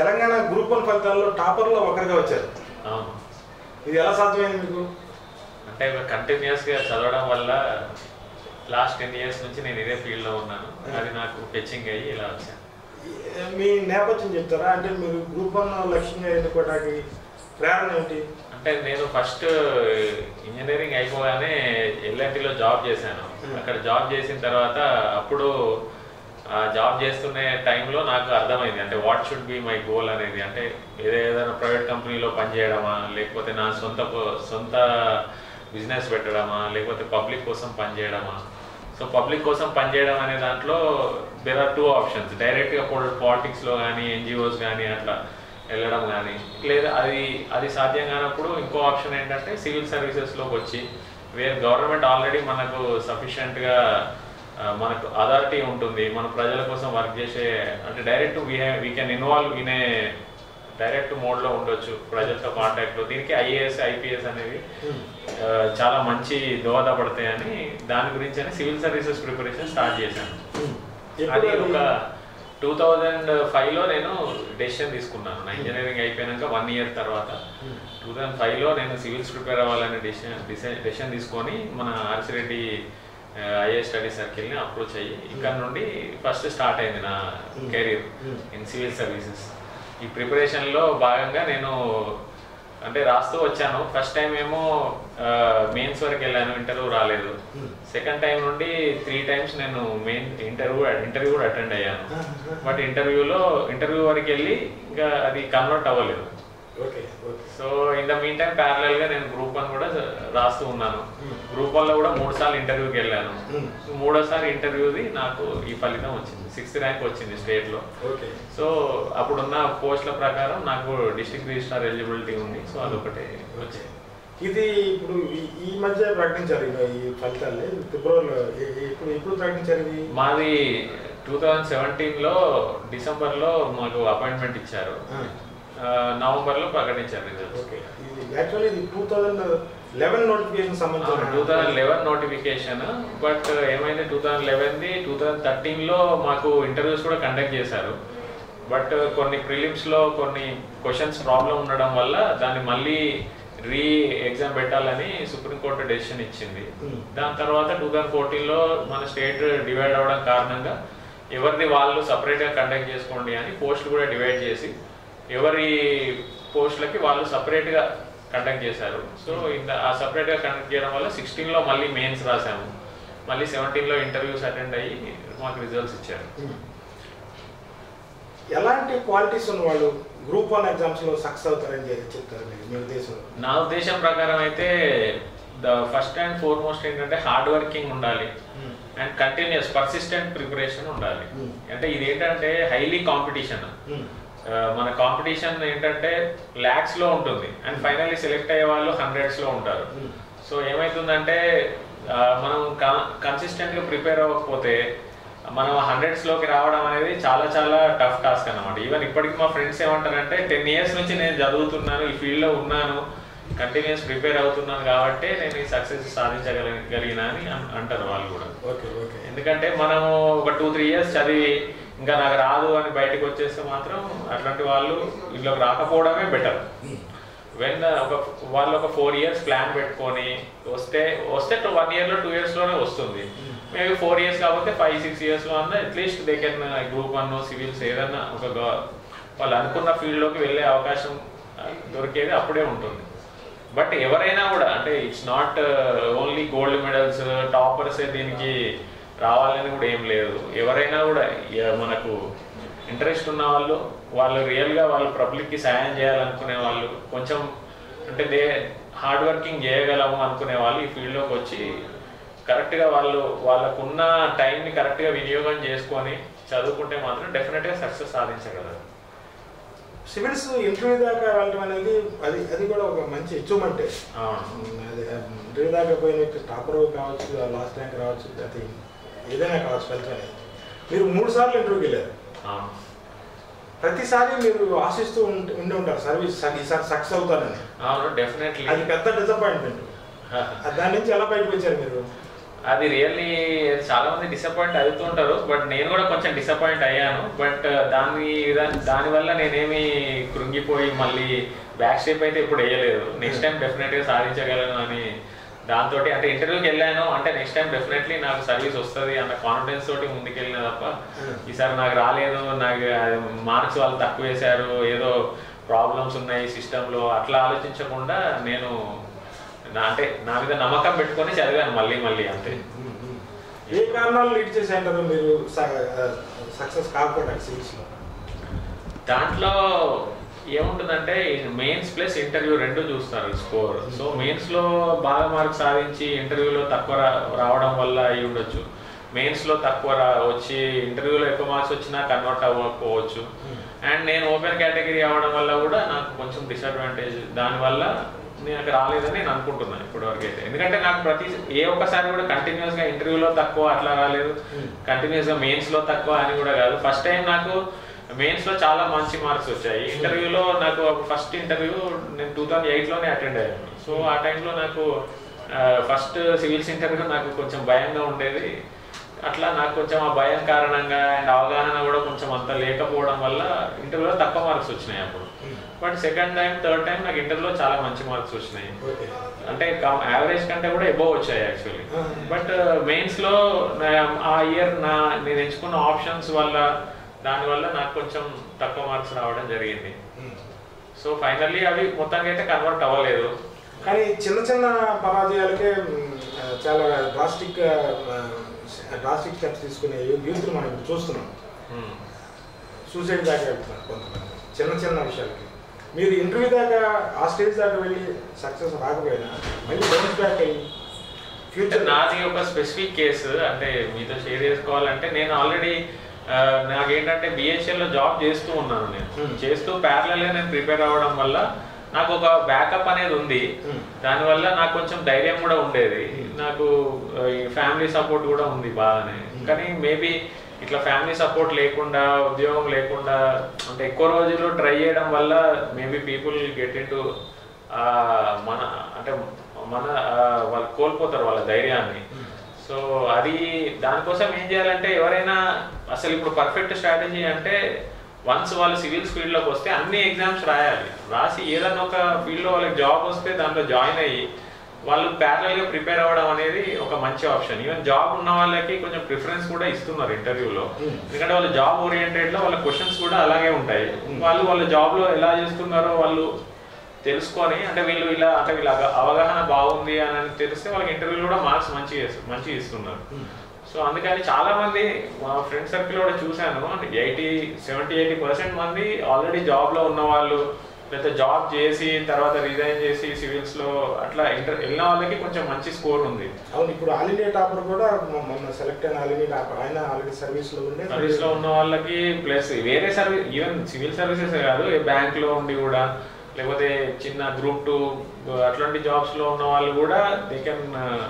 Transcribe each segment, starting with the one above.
Telangana group one ఫలితాల్లో టాపర్లో ఒకరిగా వచ్చారు అవును ఇది ఎలా సాధ్యమైంది మీకు అంటే కంటిన్యూస్గా చదవడం వల్ల లాస్ట్ టెన్ ఇయర్స్ నుంచి నేను ఇదే ఫీల్డ్లో ఉన్నాను అది నాకు ఫెచ్చింగ్ అయ్యి ఇలా వచ్చాను మీ నేపథ్యం చెప్తారా అంటే మీరు గ్రూప్ వన్ లక్ష్యంగా ఎన్నుకోవడానికి ప్రేరణ ఏంటి అంటే నేను ఫస్ట్ ఇంజనీరింగ్ అయిపోగానే ఎల్ఎన్టీలో జాబ్ చేశాను Hmm. అక్కడ జాబ్ చేసిన తర్వాత అప్పుడు ఆ జాబ్ చేస్తున్న టైంలో నాకు అర్థమైంది అంటే what should be my goal అనేది అంటే ఏదో ఏదైనా ప్రైవేట్ కంపెనీలో పనిచేయడమా లేకపోతే నా సొంత ప- సొంత బిజినెస్ పెట్టడమా లేకపోతే పబ్లిక్ కోసం పనిచేయడమా సో పబ్లిక్ కోసం పనిచేయడం అనే దాంట్లో దేర్ ఆర్ టూ ఆప్షన్స్ డైరెక్ట్గా పాలిటిక్స్లో కానీ ఎన్జిఓస్ కానీ అట్లా వెళ్ళడం కానీ లేదా అది అది సాధ్యం కానప్పుడు ఇంకో ఆప్షన్ ఏంటంటే సివిల్ సర్వీసెస్లోకి వచ్చి వేరే గవర్నమెంట్ ఆల్రెడీ మనకు సఫిషియెంట్గా మనకు అథారిటీ ఉంటుంది మన ప్రజల కోసం వర్క్ చేసే అంటే direct we have we can involve in a direct మోడ్లో ఉండొచ్చు ప్రజలతో కాంటాక్ట్లో దీనికి ఐఏఎస్ ఐపీఎస్ అనేవి ఆ, చాలా మంచి దోహదపడతాయని దాని గురించి అని సివిల్ సర్వీసెస్ ప్రిపరేషన్ స్టార్ట్ చేశాను అది ఎప్పుడు ఒక టూ థౌజండ్ ఫైవ్లో నేను డెసిషన్ తీసుకున్నాను నా ఇంజనీరింగ్ అయిపోయాక వన్ ఇయర్ తర్వాత టూ థౌజండ్ ఫైవ్లో నేను సివిల్స్ ప్రిపేర్ అవ్వాలనే డెసిషన్ డెసిషన్ తీసుకొని మన ఆర్సిరెడ్డి ఐఏ స్టడీ సర్కిల్ని అప్రోచ్ అయ్యి ఇక్కడ నుండి ఫస్ట్ స్టార్ట్ అయింది నా కెరీర్ ఇన్ సివిల్ సర్వీసెస్ ఈ ప్రిపరేషన్లో భాగంగా నేను అంటే రాస్తూ వచ్చాను ఫస్ట్ టైం ఏమో మెయిన్స్ వరకు వెళ్ళాను ఇంటర్వ్యూ రాలేదు సెకండ్ టైం నుండి త్రీ టైమ్స్ నేను మెయిన్ ఇంటర్వ్యూ ఇంటర్వ్యూ కూడా అటెండ్ అయ్యాను బట్ ఇంటర్వ్యూలో ఇంటర్వ్యూ వరకు వెళ్ళి ఇంకా అది కన్వర్ట్ అవ్వలేదు okay okay so in the meantime parallel గా నేను గ్రూప్ వన్ కూడా రాస్తూ ఉన్నాను గ్రూప్ వన్ లో కూడా మూడు సార్లు ఇంటర్వ్యూకి వెళ్ళాను Hmm. మూడోసారి ఇంటర్వ్యూది నాకు ఈ ఫలితం వచ్చింది సిక్స్త్ ర్యాంక్ వచ్చింది స్టేట్ లో ఓకే సో అప్పుడున్న పోస్టుల ప్రకారం నాకు డిస్ట్రిక్ట్ రిజిస్ట్రార్ ఎలిజిబిలిటీ ఉంది సో అదొకటే వచ్చింది ఇది ఇప్పుడు ఈ- ఈ మధ్య ప్రకటించారు ఇవి ఈ ఫలితాలు ఫిబ్రవరిలో ఈ- ఈ- ఇప్పుడు ఇప్పుడు ప్రకటించారు ఇది మాది టూ థౌజండ్ సెవెంటీన్లో డిసెంబర్లో మాకు అపాయింట్మెంట్ ఇచ్చారు ఆ, ఆ, నవంబర్లో ప్రకటించారు రిజల్ట్స్ ఓకే ఇది యాక్చువల్లీ ఇది టూ థౌజండ్ లెవెన్ నోటిఫికేషన్ సంబంధించిన two thousand eleven notification but ఏమైంది టూ థౌజండ్ లెవెన్ది టూ థౌజండ్ థర్టీన్లో మాకు ఇంటర్వ్యూస్ కూడా కండక్ట్ చేశారు బట్ కొన్ని ప్రిలిమ్స్లో కొన్ని క్వశ్చన్స్ ప్రాబ్లం ఉండడం వల్ల దాన్ని మళ్ళీ రీ ఎగ్జామ్ పెట్టాలని సుప్రీంకోర్టు డెసిషన్ ఇచ్చింది Hmm. దాని తర్వాత టూ థౌజండ్ ఫోర్టీన్లో మన స్టేట్ డివైడ్ అవ్వడం కారణంగా ఎవరిది వాళ్ళు సపరేట్గా కండక్ట్ చేసుకోండి అని పోస్టులు కూడా డివైడ్ చేసి ఎవరి పోస్టులకి వాళ్ళు సపరేట్గా కండక్ట్ చేశారు సో ఇంత ఆ సపరేట్గా కండక్ట్ చేయడం వల్ల సిక్స్టీన్లో మళ్ళీ మెయిన్స్ రాసాము మళ్ళీ సెవెంటీన్లో ఇంటర్వ్యూస్ అటెండ్ అయ్యి మాకు రిజల్ట్స్ ఇచ్చారు ఉమ్. ఎలాంటి క్వాలిటీస్ ఉన్న వాళ్ళు గ్రూప్ వన్ ఎగ్జామ్స్ లో సక్సెస్ అవుతారని చెప్పి చెప్తారు మీరు మీ ఉద్దేశంలో నా ఉద్దేశం ప్రకారం అయితే ద ఫస్ట్ అండ్ ఫోర్మోస్ట్ ఏంటంటే హార్డ్ వర్కింగ్ ఉండాలి అండ్ కంటిన్యూస్ పర్సిస్టెంట్ ప్రిపరేషన్ ఉండాలి Hmm. అంటే ఇది ఏంటంటే హైలీ కాంపిటీషన్ ఉమ్. మన కాంపిటీషన్ ఏంటంటే ల్యాక్స్ లో ఉంటుంది అండ్ ఫైనల్లీ సెలెక్ట్ అయ్యే వాళ్ళు హండ్రెడ్స్ లో ఉంటారు ఉమ్. సో ఏమైతుందంటే ఆ, మనం కన్సిస్టెంట్ గా ప్రిపేర్ అవ్వకపోతే మనం హండ్రెడ్స్ లోకి రావడం అనేది చాలా చాలా టఫ్ టాస్క్ అన్నమాట ఈవెన్ ఇప్పటికి మా ఫ్రెండ్స్ ఏమంటారంటే టెన్ ఇయర్స్ నుంచి నేను చదువుతున్నాను ఈ ఫీల్డ్ లో ఉన్నాను కంటిన్యూస్ ప్రిపేర్ అవుతున్నాను కాబట్టి నేను ఈ సక్సెస్ సాధించగలిగిన అని అన్- అంటారు వాళ్ళు కూడా ఓకే ఓకే ఎందుకంటే మనము ఒక టూ త్రీ ఇయర్స్ చదివి ఇంకా నాకు రాదు అని బయటకు వచ్చేస్తే మాత్రం అట్లాంటి వాళ్ళు ఇంట్లోకి రాకపోవడమే బెటర్ వెన్ ఒక వాళ్ళు ఒక ఫోర్ ఇయర్స్ ప్లాన్ పెట్టుకొని వస్తే వస్తే వన్ ఇయర్లో టూ ఇయర్స్లోనే వస్తుంది మేబీ ఫోర్ ఇయర్స్ కాకపోతే ఫైవ్ సిక్స్ ఇయర్స్లో అన్న at least they can group one civils ఏదన్నా ఒక గ- వాళ్ళు అనుకున్న ఫీల్డ్లోకి వెళ్ళే అవకాశం ఆ, దొరికేది అప్పుడే ఉంటుంది బట్ ఎవరైనా కూడా అంటే it's not only gold medals toppers దీనికి రావాలని కూడా ఏం లేదు ఎవరైనా కూడా ఇక మనకు ఇంట్రెస్ట్ ఉన్న వాళ్ళు వాళ్ళు రియల్గా వాళ్ళు పబ్లిక్కి సాయం చేయాలనుకునే వాళ్ళు కొంచెం అంటే దే హార్డ్ వర్కింగ్ చేయగలము అనుకునే వాళ్ళు ఈ ఫీల్డ్లోకి వచ్చి కరెక్ట్గా వాళ్ళు వాళ్ళకున్న టైంని కరెక్ట్గా వినియోగం చేసుకొని చదువుకుంటే మాత్రం డెఫినెట్గా సక్సెస్ సాధించగలరు సివిల్స్ ఇంటర్వ్యూ దాకా వెళ్ళడం అనేది అది అది కూడా ఒక మంచి అచీవ్మెంటే అవును అది ఇంటర్వ్యూ దాకా పోయిన టాపర్ కావచ్చు లాస్ట్ ర్యాంక్ రావచ్చు అది ఏదైనా కావచ్చు ఫలితం అనేది మీరు మూడు సార్లు ఇంటర్వ్యూకి వెళ్ళారు అవును ప్రతిసారి మీరు ఆశిస్తూ ఉండి ఉండి ఉంటారు సర్వీస్ ఈసారి సక్సెస్ అవుతారని అవును డెఫినెట్లీ అది పెద్ద డిసప్పాయింట్మెంట్ దాని నుంచి ఎలా బయటకు వచ్చారు మీరు అది రియల్లీ చాలా మంది డిసప్పాయింట్ అవుతుంటారు బట్ నేను కూడా కొంచెం డిసప్పాయింట్ అయ్యాను బట్ దాని దానివల్ల నేనేమి కృంగిపోయి మళ్ళీ బ్యాక్ స్టెప్ అయితే ఇప్పుడు వేయలేదు నెక్స్ట్ టైం డెఫినెట్గా సాధించగలను అని దాంతో అంటే ఇంటర్వ్యూకి వెళ్ళాను అంటే నెక్స్ట్ టైం డెఫినెట్లీ నాకు సర్వీస్ వస్తుంది అన్న కాన్ఫిడెన్స్ తోటి ముందుకెళ్ళిన తప్ప ఈసారి నాకు రాలేదు నాకు మార్క్స్ వాళ్ళు తక్కువ వేశారు ఏదో ప్రాబ్లమ్స్ ఉన్నాయి సిస్టంలో అట్లా ఆలోచించకుండా నేను నా అంటే నా మీద నమ్మకం పెట్టుకొని చదివాను మళ్ళీ మళ్ళీ అంతే ఏ కారణాలు లీడ్ చేసేంటారు మీరు సక్సెస్ కాకపోవడానికి సిరీస్లో దాంట్లో ఏముంటుందంటే మెయిన్స్ ప్లస్ ఇంటర్వ్యూ రెండు చూస్తారు స్కోర్ సో మెయిన్స్ లో బాగా మార్క్స్ సాధించి ఇంటర్వ్యూలో తక్కువ రా- రావడం వల్ల అయి ఉండొచ్చు మెయిన్స్ లో తక్కువ రా వచ్చి ఇంటర్వ్యూలో ఎక్కువ మార్క్స్ వచ్చినా కన్వర్ట్ అవ్వకపోవచ్చు అండ్ నేను ఓపెన్ కేటగిరీ అవ్వడం వల్ల కూడా నాకు కొంచెం డిసడ్వాంటేజ్ దానివల్ల నాకు రాలేదని నేను అనుకుంటున్నాను ఇప్పటివరకు అయితే ఎందుకంటే నాకు ప్రతి ఏ ఒక్కసారి కూడా కంటిన్యూస్ గా ఇంటర్వ్యూలో తక్కువ అట్లా రాలేదు కంటిన్యూస్ గా మెయిన్స్ లో తక్కువ అని కూడా కాదు ఫస్ట్ టైం నాకు మెయిన్స్ లో చాలా మంచి మార్క్స్ వచ్చాయి ఇంటర్వ్యూలో నాకు ఫస్ట్ ఇంటర్వ్యూ నేను టూ థౌజండ్ ఎయిట్ లోనే అటెండ్ అయ్యాను సో ఆ టైంలో నాకు ఫస్ట్ సివిల్స్ ఇంటర్వ్యూ నాకు కొంచెం భయంగా ఉండేది అట్లా నాకు కొంచెం ఆ భయం కారణంగా అండ్ అవగాహన కూడా కొంచెం అంత లేకపోవడం వల్ల ఇంటర్వ్యూలో తక్కువ మార్క్స్ వచ్చినాయి అప్పుడు but second time third time నాకు ఇంటర్వ్యూలో చాలా మంచి మార్క్స్ వచ్చినాయి ఓకే అంటే యావరేజ్ కంటే కూడా ఎబోవ్ వచ్చాయి యాక్చువల్లీ Ah. బట్ మెయిన్స్ లో నా- ఆ ఇయర్ నా నేను ఎంచుకున్న ఆప్షన్స్ వల్ల దానివల్ల నాకు కొంచెం తక్కువ మార్క్స్ రావడం జరిగింది సో ఫైనల్లీ అవి మొత్తానికి అయితే కన్వర్ట్ అవ్వలేదు కానీ చిన్న చిన్న పరాజయాలకే మ్, ఆ, చాలా డ్రాస్టిక్ డ్రాస్టిక్ స్టెప్స్ తీసుకునే యూత్ని మనం ఇప్పుడు చూస్తున్నాం Hmm. సూసైడ్ దాకా వెళ్తున్నారు కొంతమంది చిన్న చిన్న విషయాలకి మీరు ఇంటర్వ్యూ దాకా ఆ స్టేజ్ దాకా వెళ్ళి సక్సెస్ రాకపోయినా మళ్ళీ బౌన్స్ బ్యాక్ అయ్యి అంటే ఫ్యూచర్ నాది ఒక స్పెసిఫిక్ కేసు అంటే మీతో షేర్ చేసుకోవాలంటే నేను ఆల్రెడీ నాకేంటంటే బిహెచ్ఎల్ లో జాబ్ చేస్తూ ఉన్నాను నేను Hmm. చేస్తూ ప్యారలల్ నేను ప్రిపేర్ అవ్వడం వల్ల నాకు ఒక బ్యాకప్ అనేది ఉంది Hmm. దానివల్ల నాకు కొంచెం ధైర్యం కూడా ఉండేది నాకు ఫ్యామిలీ సపోర్ట్ కూడా ఉంది బాగానే Hmm. కానీ మేబీ ఇట్లా ఫ్యామిలీ సపోర్ట్ లేకుండా ఉద్యోగం లేకుండా అంటే ఎక్కువ రోజులు ట్రై చేయడం వల్ల మేబీ పీపుల్ గెట్ ఇన్ మన అంటే మన ఆ, వాళ్ళు కోల్పోతారు వాళ్ళ ధైర్యాన్ని సో అది దానికోసం ఏం చేయాలంటే ఎవరైనా అసలు ఇప్పుడు పర్ఫెక్ట్ స్ట్రాటజీ అంటే వన్స్ వాళ్ళు సివిల్స్ ఫీల్డ్లోకి వస్తే అన్ని ఎగ్జామ్స్ రాయాలి రాసి ఏదన్నా ఒక ఫీల్డ్లో వాళ్ళకి జాబ్ వస్తే దాంట్లో జాయిన్ అయ్యి వాళ్ళు ప్యారల్గా ప్రిపేర్ అవ్వడం అనేది ఒక మంచి ఆప్షన్ ఈవెన్ జాబ్ ఉన్న వాళ్ళకి కొంచెం ప్రిఫరెన్స్ కూడా ఇస్తున్నారు ఇంటర్వ్యూలో Hmm. ఎందుకంటే వాళ్ళు జాబ్ ఓరియంటెడ్లో వాళ్ళ క్వశ్చన్స్ కూడా అలాగే ఉంటాయి వాళ్ళు వాళ్ళ జాబ్లో ఎలా చేస్తున్నారో వాళ్ళు తెలుసుకొని అంటే వీళ్ళు ఇలా అంటే వీళ్ళ అవ- అవగాహన బాగుంది అని తెలిస్తే వాళ్ళకి ఇంటర్వ్యూలో కూడా మార్క్స్ మంచి మంచి ఇస్తున్నారు సో అందుకని చాలా మంది మా ఫ్రెండ్ సర్కిల్ కూడా చూశాను ఎయిటీ సెవెంటీ ఎయిటీ పర్సెంట్ మంది ఆల్రెడీ జాబ్ లో ఉన్న వాళ్ళు లేకపోతే జాబ్ చేసి తర్వాత రిజైన్ చేసి సివిల్స్ లో అట్లా ఇంటర్ వెళ్ళిన వాళ్ళకి కొంచెం మంచి స్కోర్ ఉంది అవును ఇప్పుడు ఆల్ ఇండియా టాపర్ కూడా మొ- మొన్న సెలెక్ట్ అయిన ఆల్ ఇండియా టాపర్ ఆయన ఆల్రెడీ సర్వీస్ లో ఉండే సర్వీస్ లో ఉన్న వాళ్ళకి ప్లస్ వేరే సర్వీస్ ఈవెన్ సివిల్ సర్వీసెస్ కాదు ఏ బ్యాంక్ లో ఉండి కూడా లేకపోతే చిన్న గ్రూప్ టూ అట్లాంటి జాబ్స్ లో ఉన్న వాళ్ళు కూడా దే కెన్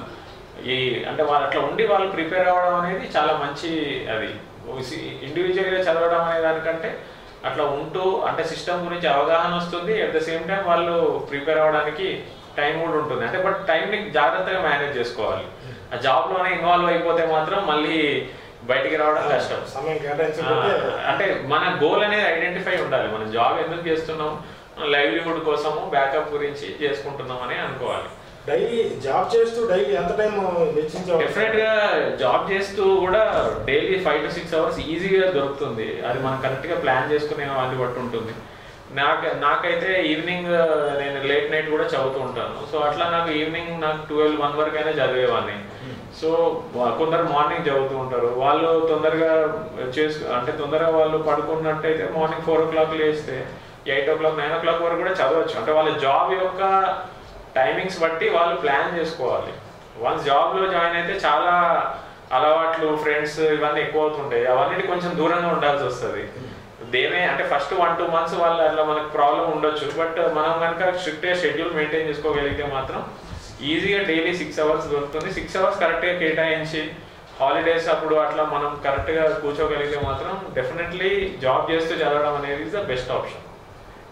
ఈ అంటే వాళ్ళు అట్లా ఉండి వాళ్ళు ప్రిపేర్ అవ్వడం అనేది చాలా మంచి అది ఇండివిజువల్ గా చదవడం అనే దానికంటే అట్లా ఉంటూ అంటే సిస్టమ్ గురించి అవగాహన వస్తుంది అట్ ద సేమ్ టైం వాళ్ళు ప్రిపేర్ అవ్వడానికి టైం కూడా ఉంటుంది అంటే బట్ టైంని జాగ్రత్తగా మేనేజ్ చేసుకోవాలి ఆ జాబ్ లోనే ఇన్వాల్వ్ అయిపోతే మాత్రం మళ్ళీ బయటికి రావడం కష్టం సమయం ఆ, కేటాయించకపోతే అంటే మన గోల్ అనేది ఐడెంటిఫై ఉండాలి మనం జాబ్ ఎందుకు చేస్తున్నాం లైవ్లీహుడ్ కోసము బ్యాకప్ గురించి చేసుకుంటున్నాం అని అనుకోవాలి డైలీ జాబ్ చేస్తూ డైలీ ఎంత టైం వెచ్చించే డెఫినెట్ గా జాబ్ చేస్తూ కూడా daily five to six hours ఈజీగా దొరుకుతుంది అది మనం కరెక్ట్ గా ప్లాన్ చేసుకునే వాళ్ళని బట్టి ఉంటుంది నాకు నాకైతే ఈవినింగ్ నేను లేట్ నైట్ కూడా చదువుతూ ఉంటాను సో అట్లా నాకు ఈవినింగ్ నాకు ట్వెల్వ్ వన్ వరకు అయినా చదివేవాడిని సో వా- కొందరు మార్నింగ్ చదువుతూ ఉంటారు వాళ్ళు తొందరగా చేసు అంటే తొందరగా వాళ్ళు పడుకున్నట్టయితే మార్నింగ్ ఫోర్ ఓ క్లాక్ లేస్తే eight o'clock nine o'clock వరకు కూడా చదవచ్చు అంటే వాళ్ళ జాబ్ యొక్క టైమింగ్స్ బట్టి వాళ్ళు ప్లాన్ చేసుకోవాలి వన్స్ జాబ్లో జాయిన్ అయితే చాలా అలవాట్లు ఫ్రెండ్స్ ఇవన్నీ ఎక్కువ అవుతుంటాయి అవన్నీ కొంచెం దూరంగా ఉండాల్సి వస్తుంది దేనే అంటే ఫస్ట్ వన్ టూ మంత్స్ వాళ్ళ అట్లా మనకు ప్రాబ్లం ఉండొచ్చు బట్ మనం కనుక స్ట్రిక్ట్ షెడ్యూల్ మెయింటైన్ చేసుకోగలిగితే మాత్రం ఈజీగా డైలీ సిక్స్ అవర్స్ దొరుకుతుంది సిక్స్ అవర్స్ కరెక్ట్గా కేటాయించి హాలిడేస్ అప్పుడు అట్లా మనం కరెక్ట్గా కూర్చోగలిగితే మాత్రం డెఫినెట్లీ జాబ్ చేస్తూ చదవడం అనేది ఇస్ ద బెస్ట్ ఆప్షన్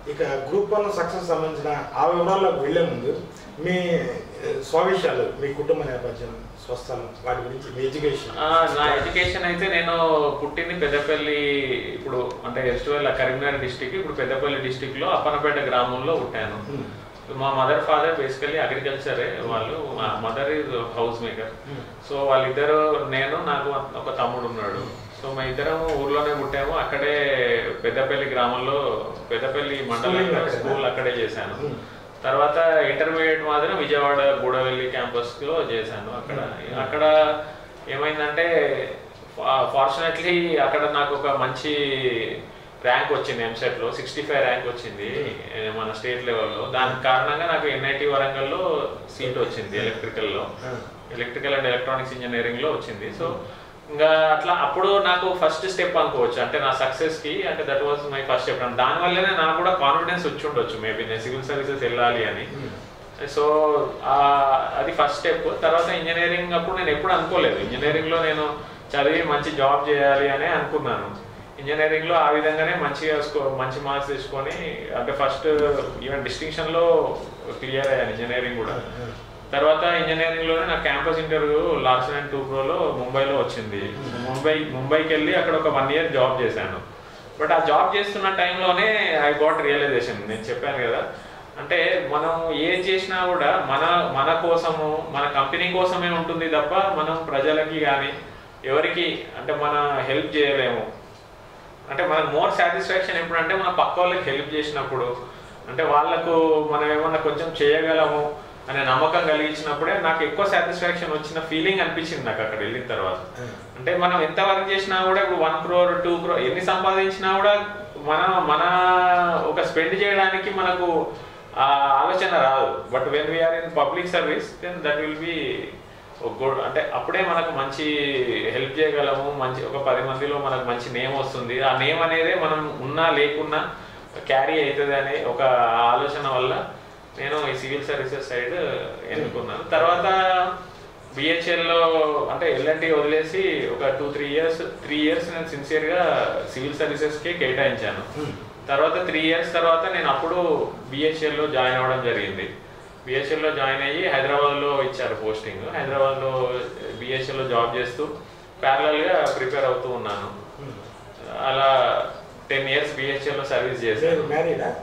ఇక గ్రూప్ వన్ సక్సెస్ సంబంధించిన ఆ వివరాల్లోకి వెళ్లే ముందు మీ ఆ, స్వవిషయాలు మీ కుటుంబ నేపథ్యం స్వస్థలం వాటి గురించి మీ ఎడ్యుకేషన్ ఆ, నా ఎడ్యుకేషన్ అయితే నేను పుట్టింది పెద్దపల్లి ఇప్పుడు అంటే ఎస్టువల్ కరీంనగర్ డిస్టిక్ ఇప్పుడు పెద్దపల్లి డిస్టిక్ లో అప్పనపేట గ్రామంలో పుట్టాను మా మదర్ ఫాదర్ బేసికల్లీ అగ్రికల్చరే వాళ్ళు మా mother is house maker so వాళ్ళిద్దరు నేను నాకు ఒక తమ్ముడు ఉన్నాడు సో మా ఇద్దరం ఊర్లోనే పుట్టాము అక్కడే పెద్దపల్లి గ్రామంలో పెద్దపల్లి మండలంలో Schooling అక్కడేనా? స్కూల్ అక్కడే చేశాను Hmm. తర్వాత ఇంటర్మీడియట్ మాత్రం విజయవాడ గూడవెల్లి క్యాంపస్ లో చేశాను అక్కడ అక్కడ ఏమైందంటే ఫార్చునేట్లీ అక్కడ నాకు ఒక మంచి ర్యాంక్ వచ్చింది ఎంసెట్ లో సిక్స్టీ ఫైవ్ ర్యాంక్ వచ్చింది ఏ, మన స్టేట్ లెవెల్లో దానికి కారణంగా నాకు ఎన్ఐటి వరంగల్లో సీట్ వచ్చింది ఎలక్ట్రికల్ లో ఎలక్ట్రికల్ అండ్ ఎలక్ట్రానిక్స్ ఇంజనీరింగ్ లో వచ్చింది సో ఇంకా అట్లా అప్పుడు నాకు ఫస్ట్ స్టెప్ అనుకోవచ్చు అంటే నా సక్సెస్ కి అంటే that was my first step దాని వల్లనే నాకు కూడా కాన్ఫిడెన్స్ వచ్చి ఉండొచ్చు మేబీ నేను సివిల్ సర్వీసెస్ వెళ్ళాలి అని సో అది ఫస్ట్ స్టెప్ తర్వాత ఇంజనీరింగ్ అప్పుడు నేను ఎప్పుడు అనుకోలేదు ఇంజనీరింగ్ లో నేను చదివి మంచి జాబ్ చేయాలి అని అనుకున్నాను ఇంజనీరింగ్ లో ఆ విధంగానే మంచిగా స్కో మంచి మార్క్స్ తెచ్చుకొని అంటే ఫస్ట్ ఈవెన్ డిస్టింక్షన్ లో క్లియర్ అయ్యాను ఇంజనీరింగ్ కూడా తర్వాత ఇంజనీరింగ్ లోనే నా campus interview last and two ప్రోలో ముంబైలో వచ్చింది ముంబై ముంబైకి వెళ్ళి అక్కడ ఒక వన్ ఇయర్ జాబ్ చేశాను బట్ ఆ జాబ్ చేస్తున్న టైంలోనే ఐ గాట్ రియలైజేషన్ నేను చెప్పాను కదా అంటే మనం ఏది చేసినా కూడా మన మన కోసము మన కంపెనీ కోసమే ఉంటుంది తప్ప మనం ప్రజలకి కానీ ఎవరికి అంటే మన హెల్ప్ చేయలేము అంటే మనకు మోర్ సాటిస్ఫాక్షన్ ఎప్పుడంటే మన పక్క వాళ్ళకి హెల్ప్ చేసినప్పుడు అంటే వాళ్ళకు మనం ఏమన్నా కొంచెం చేయగలము అనే నమ్మకం కలిగించినప్పుడే నాకు ఎక్కువ సాటిస్ఫాక్షన్ వచ్చిన ఫీలింగ్ అనిపించింది నాకు అక్కడ వెళ్ళిన తర్వాత అంటే మనం ఎంత వర్క్ చేసినా కూడా ఇప్పుడు వన్ క్రోర్ టూ క్రోర్ ఎన్ని సంపాదించినా కూడా మన మన ఒక స్పెండ్ చేయడానికి మనకు ఆ ఆలోచన రాదు but when we are in public service then that will be good అంటే అప్పుడే మనకు మంచి హెల్ప్ చేయగలము మంచి ఒక పది మందిలో మనకు మంచి నేమ్ వస్తుంది ఆ నేమ్ అనేది మనం ఉన్నా లేకున్నా క్యారీ అవుతుంది అనే ఒక ఆలోచన వల్ల నేను ఈ సివిల్ సర్వీసెస్ సైడ్ ఎన్నుకున్నాను తర్వాత BHL లో అంటే ఎల్ఎన్టీ వదిలేసి ఒక two three years three years నేను సిన్సియర్గా సివిల్ సర్వీసెస్కి కేటాయించాను తర్వాత త్రీ ఇయర్స్ తర్వాత నేను అప్పుడు BHL లో జాయిన్ అవ్వడం జరిగింది BHL లో జాయిన్ అయ్యి హైదరాబాద్లో ఇచ్చారు పోస్టింగ్ హైదరాబాద్లో BHL లో జాబ్ చేస్తూ ప్యారలల్గా ప్రిపేర్ అవుతూ ఉన్నాను అలా టెన్ ఇయర్స్ BHL లో సర్వీస్ చేశాను మ్యారీడా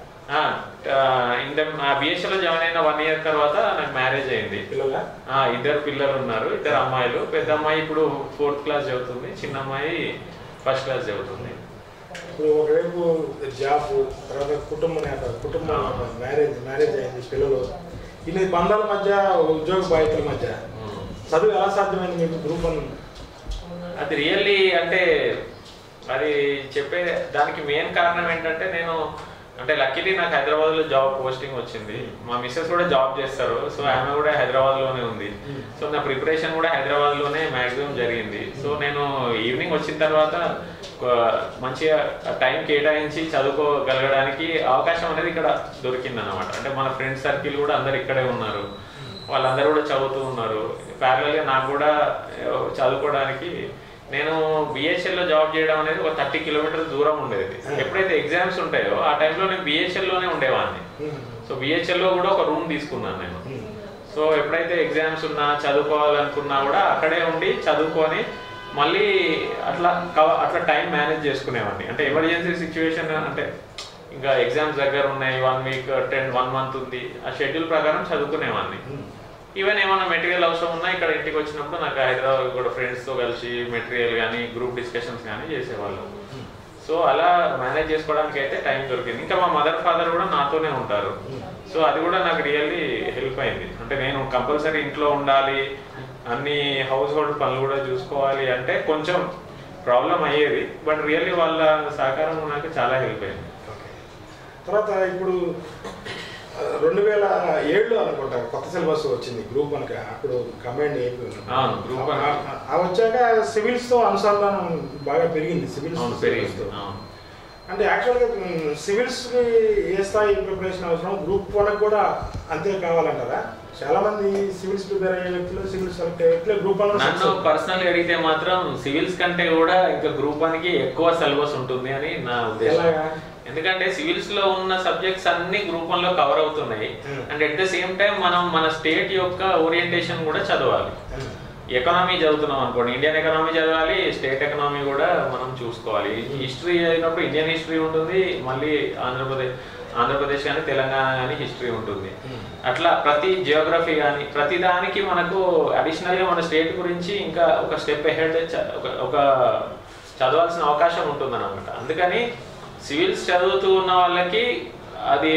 ఇంత BHL లో జాయిన్ అయిన వన్ ఇయర్ తర్వాత నాకు మ్యారేజ్ అయింది పిల్లలా ఆ, ఇద్దరు పిల్లలు ఉన్నారు ఇద్దరు అమ్మాయిలు పెద్ద అమ్మాయి ఇప్పుడు ఫోర్త్ క్లాస్ చదువుతుంది చిన్న అమ్మాయి ఫస్ట్ క్లాస్ చదువుతుంది ఇప్పుడు ఒకవైపు జాబ్ తర్వాత కుటుంబ నేత కుటుంబం మ్యారేజ్ మ్యారేజ్ అయింది పిల్లలు ఇన్ని బంధాల మధ్య ఉద్యోగ బాధ్యతల మధ్య చదువు ఎలా సాధ్యమైంది మీకు గ్రూప్ వన్ అది రియల్లీ అంటే అది చెప్పే దానికి మెయిన్ కారణం ఏంటంటే నేను అంటే లక్కీలీ నాకు హైదరాబాద్ లో జాబ్ పోస్టింగ్ వచ్చింది మా మిస్సెస్ కూడా జాబ్ చేస్తారు సో ఆమె కూడా హైదరాబాద్ లోనే ఉంది సో నా ప్రిపరేషన్ కూడా హైదరాబాద్ లోనే మాక్సిమం జరిగింది సో నేను ఈవినింగ్ వచ్చిన తర్వాత ఒక మంచిగా టైం కేటాయించి చదువుకోగలగడానికి అవకాశం అనేది ఇక్కడ దొరికింది అనమాట అంటే మన ఫ్రెండ్ సర్కిల్ కూడా అందరు ఇక్కడే ఉన్నారు వాళ్ళందరూ కూడా చదువుతూ ఉన్నారు ప్యారలల్గా నాకు కూడా ఏ, చదువుకోవడానికి నేను BHL లో జాబ్ చేయడం అనేది ఒక థర్టీ కిలోమీటర్ దూరం ఉండేది ఎప్పుడైతే ఎగ్జామ్స్ ఉంటాయో ఆ టైంలో నేను BHL లోనే ఉండేవాడిని సో BHL లో కూడా ఒక రూమ్ తీసుకున్నాను నేను సో ఎప్పుడైతే ఎగ్జామ్స్ ఉన్నా చదువుకోవాలనుకున్నా కూడా అక్కడే ఉండి చదువుకొని మళ్ళీ అట్లా కవ- అట్లా టైం మేనేజ్ చేసుకునేవాడిని అంటే ఎమర్జెన్సీ సిచ్యువేషన్ అంటే ఇంకా ఎగ్జామ్స్ దగ్గర ఉన్నాయి one week ten one month ఉంది ఆ షెడ్యూల్ ప్రకారం చదువుకునేవాడిని ఈవెన్ ఏమైనా మెటీరియల్ అవసరం ఉన్నా ఇక్కడ ఇంటికి వచ్చినప్పుడు నాకు హైదరాబాద్ కూడా ఫ్రెండ్స్తో కలిసి మెటీరియల్ కానీ గ్రూప్ డిస్కషన్స్ కానీ చేసేవాళ్ళం సో అలా మేనేజ్ చేసుకోవడానికి అయితే టైం దొరికింది ఇంకా మా మదర్ ఫాదర్ కూడా నాతోనే ఉంటారు సో అది కూడా నాకు రియల్లీ హెల్ప్ అయింది అంటే నేను కంపల్సరీ ఇంట్లో ఉండాలి అన్ని హౌస్ హోల్డ్ పనులు కూడా చూసుకోవాలి అంటే కొంచెం ప్రాబ్లం అయ్యేది బట్ రియల్లీ వాళ్ళ సహకారం నాకు చాలా హెల్ప్ అయింది తర్వాత ఇప్పుడు ఆ, రెండు వేల ఏడులో అనుకుంటా కొత్త సిలబస్ వచ్చింది గ్రూప్ వన్ అప్పుడు కంబైండ్ అయిపోయింది అవును, group one. ఆ- ఆ- ఆ వచ్చాక సివిల్స్ తో అనుసంధానం బాగా పెరిగింది సివిల్స్ అవును పెరిగింది అవును అంటే యాక్చువల్గా సివిల్స్ కి ఏ స్థాయి ప్రిపరేషన్ అవసరం గ్రూప్ వన్ కూడా అంతే కావాలంటారా చాలా మంది సివిల్స్ ప్రిపేర్ అయ్యే వ్యక్తులు సివిల్స్ సెలెక్ట్ అయ్యే వ్యక్తులు గ్రూప్ వన్ నన్ను పర్సనల్ అడిగితే మాత్రం సివిల్స్ కంటే కూడా ఇంకా గ్రూప్ వన్ కి ఎక్కువ సిలబస్ ఉంటుంది అని నా ఉద్దేశం ఎలాగా ఎందుకంటే సివిల్స్ లో ఉన్న సబ్జెక్ట్స్ అన్ని గ్రూప్ వన్ లో కవర్ అవుతున్నాయి Hmm. And at the same time మనం మన స్టేట్ యొక్క ఓరియంటేషన్ కూడా చదవాలి ఎకనామీ చదువుతున్నాం అనుకోండి ఇండియన్ ఎకనామీ చదవాలి స్టేట్ ఎకనామీ కూడా మనం చూసుకోవాలి హిస్టరీ అయినప్పుడు ఇండియన్ హిస్టరీ ఉంటుంది మళ్ళీ ఆంధ్రప్రదేశ్ ఆంధ్రప్రదేశ్ కానీ తెలంగాణ కానీ హిస్టరీ ఉంటుంది అట్లా ప్రతి జియోగ్రఫీ కానీ ప్రతి దానికి మనకు అడిషనల్గా మన స్టేట్ గురించి ఇంకా ఒక స్టెప్ హెడ్ ఒక చదవాల్సిన అవకాశం ఉంటుంది అనమాట అందుకని సివిల్స్ చదువుతూ ఉన్న వాళ్ళకి అది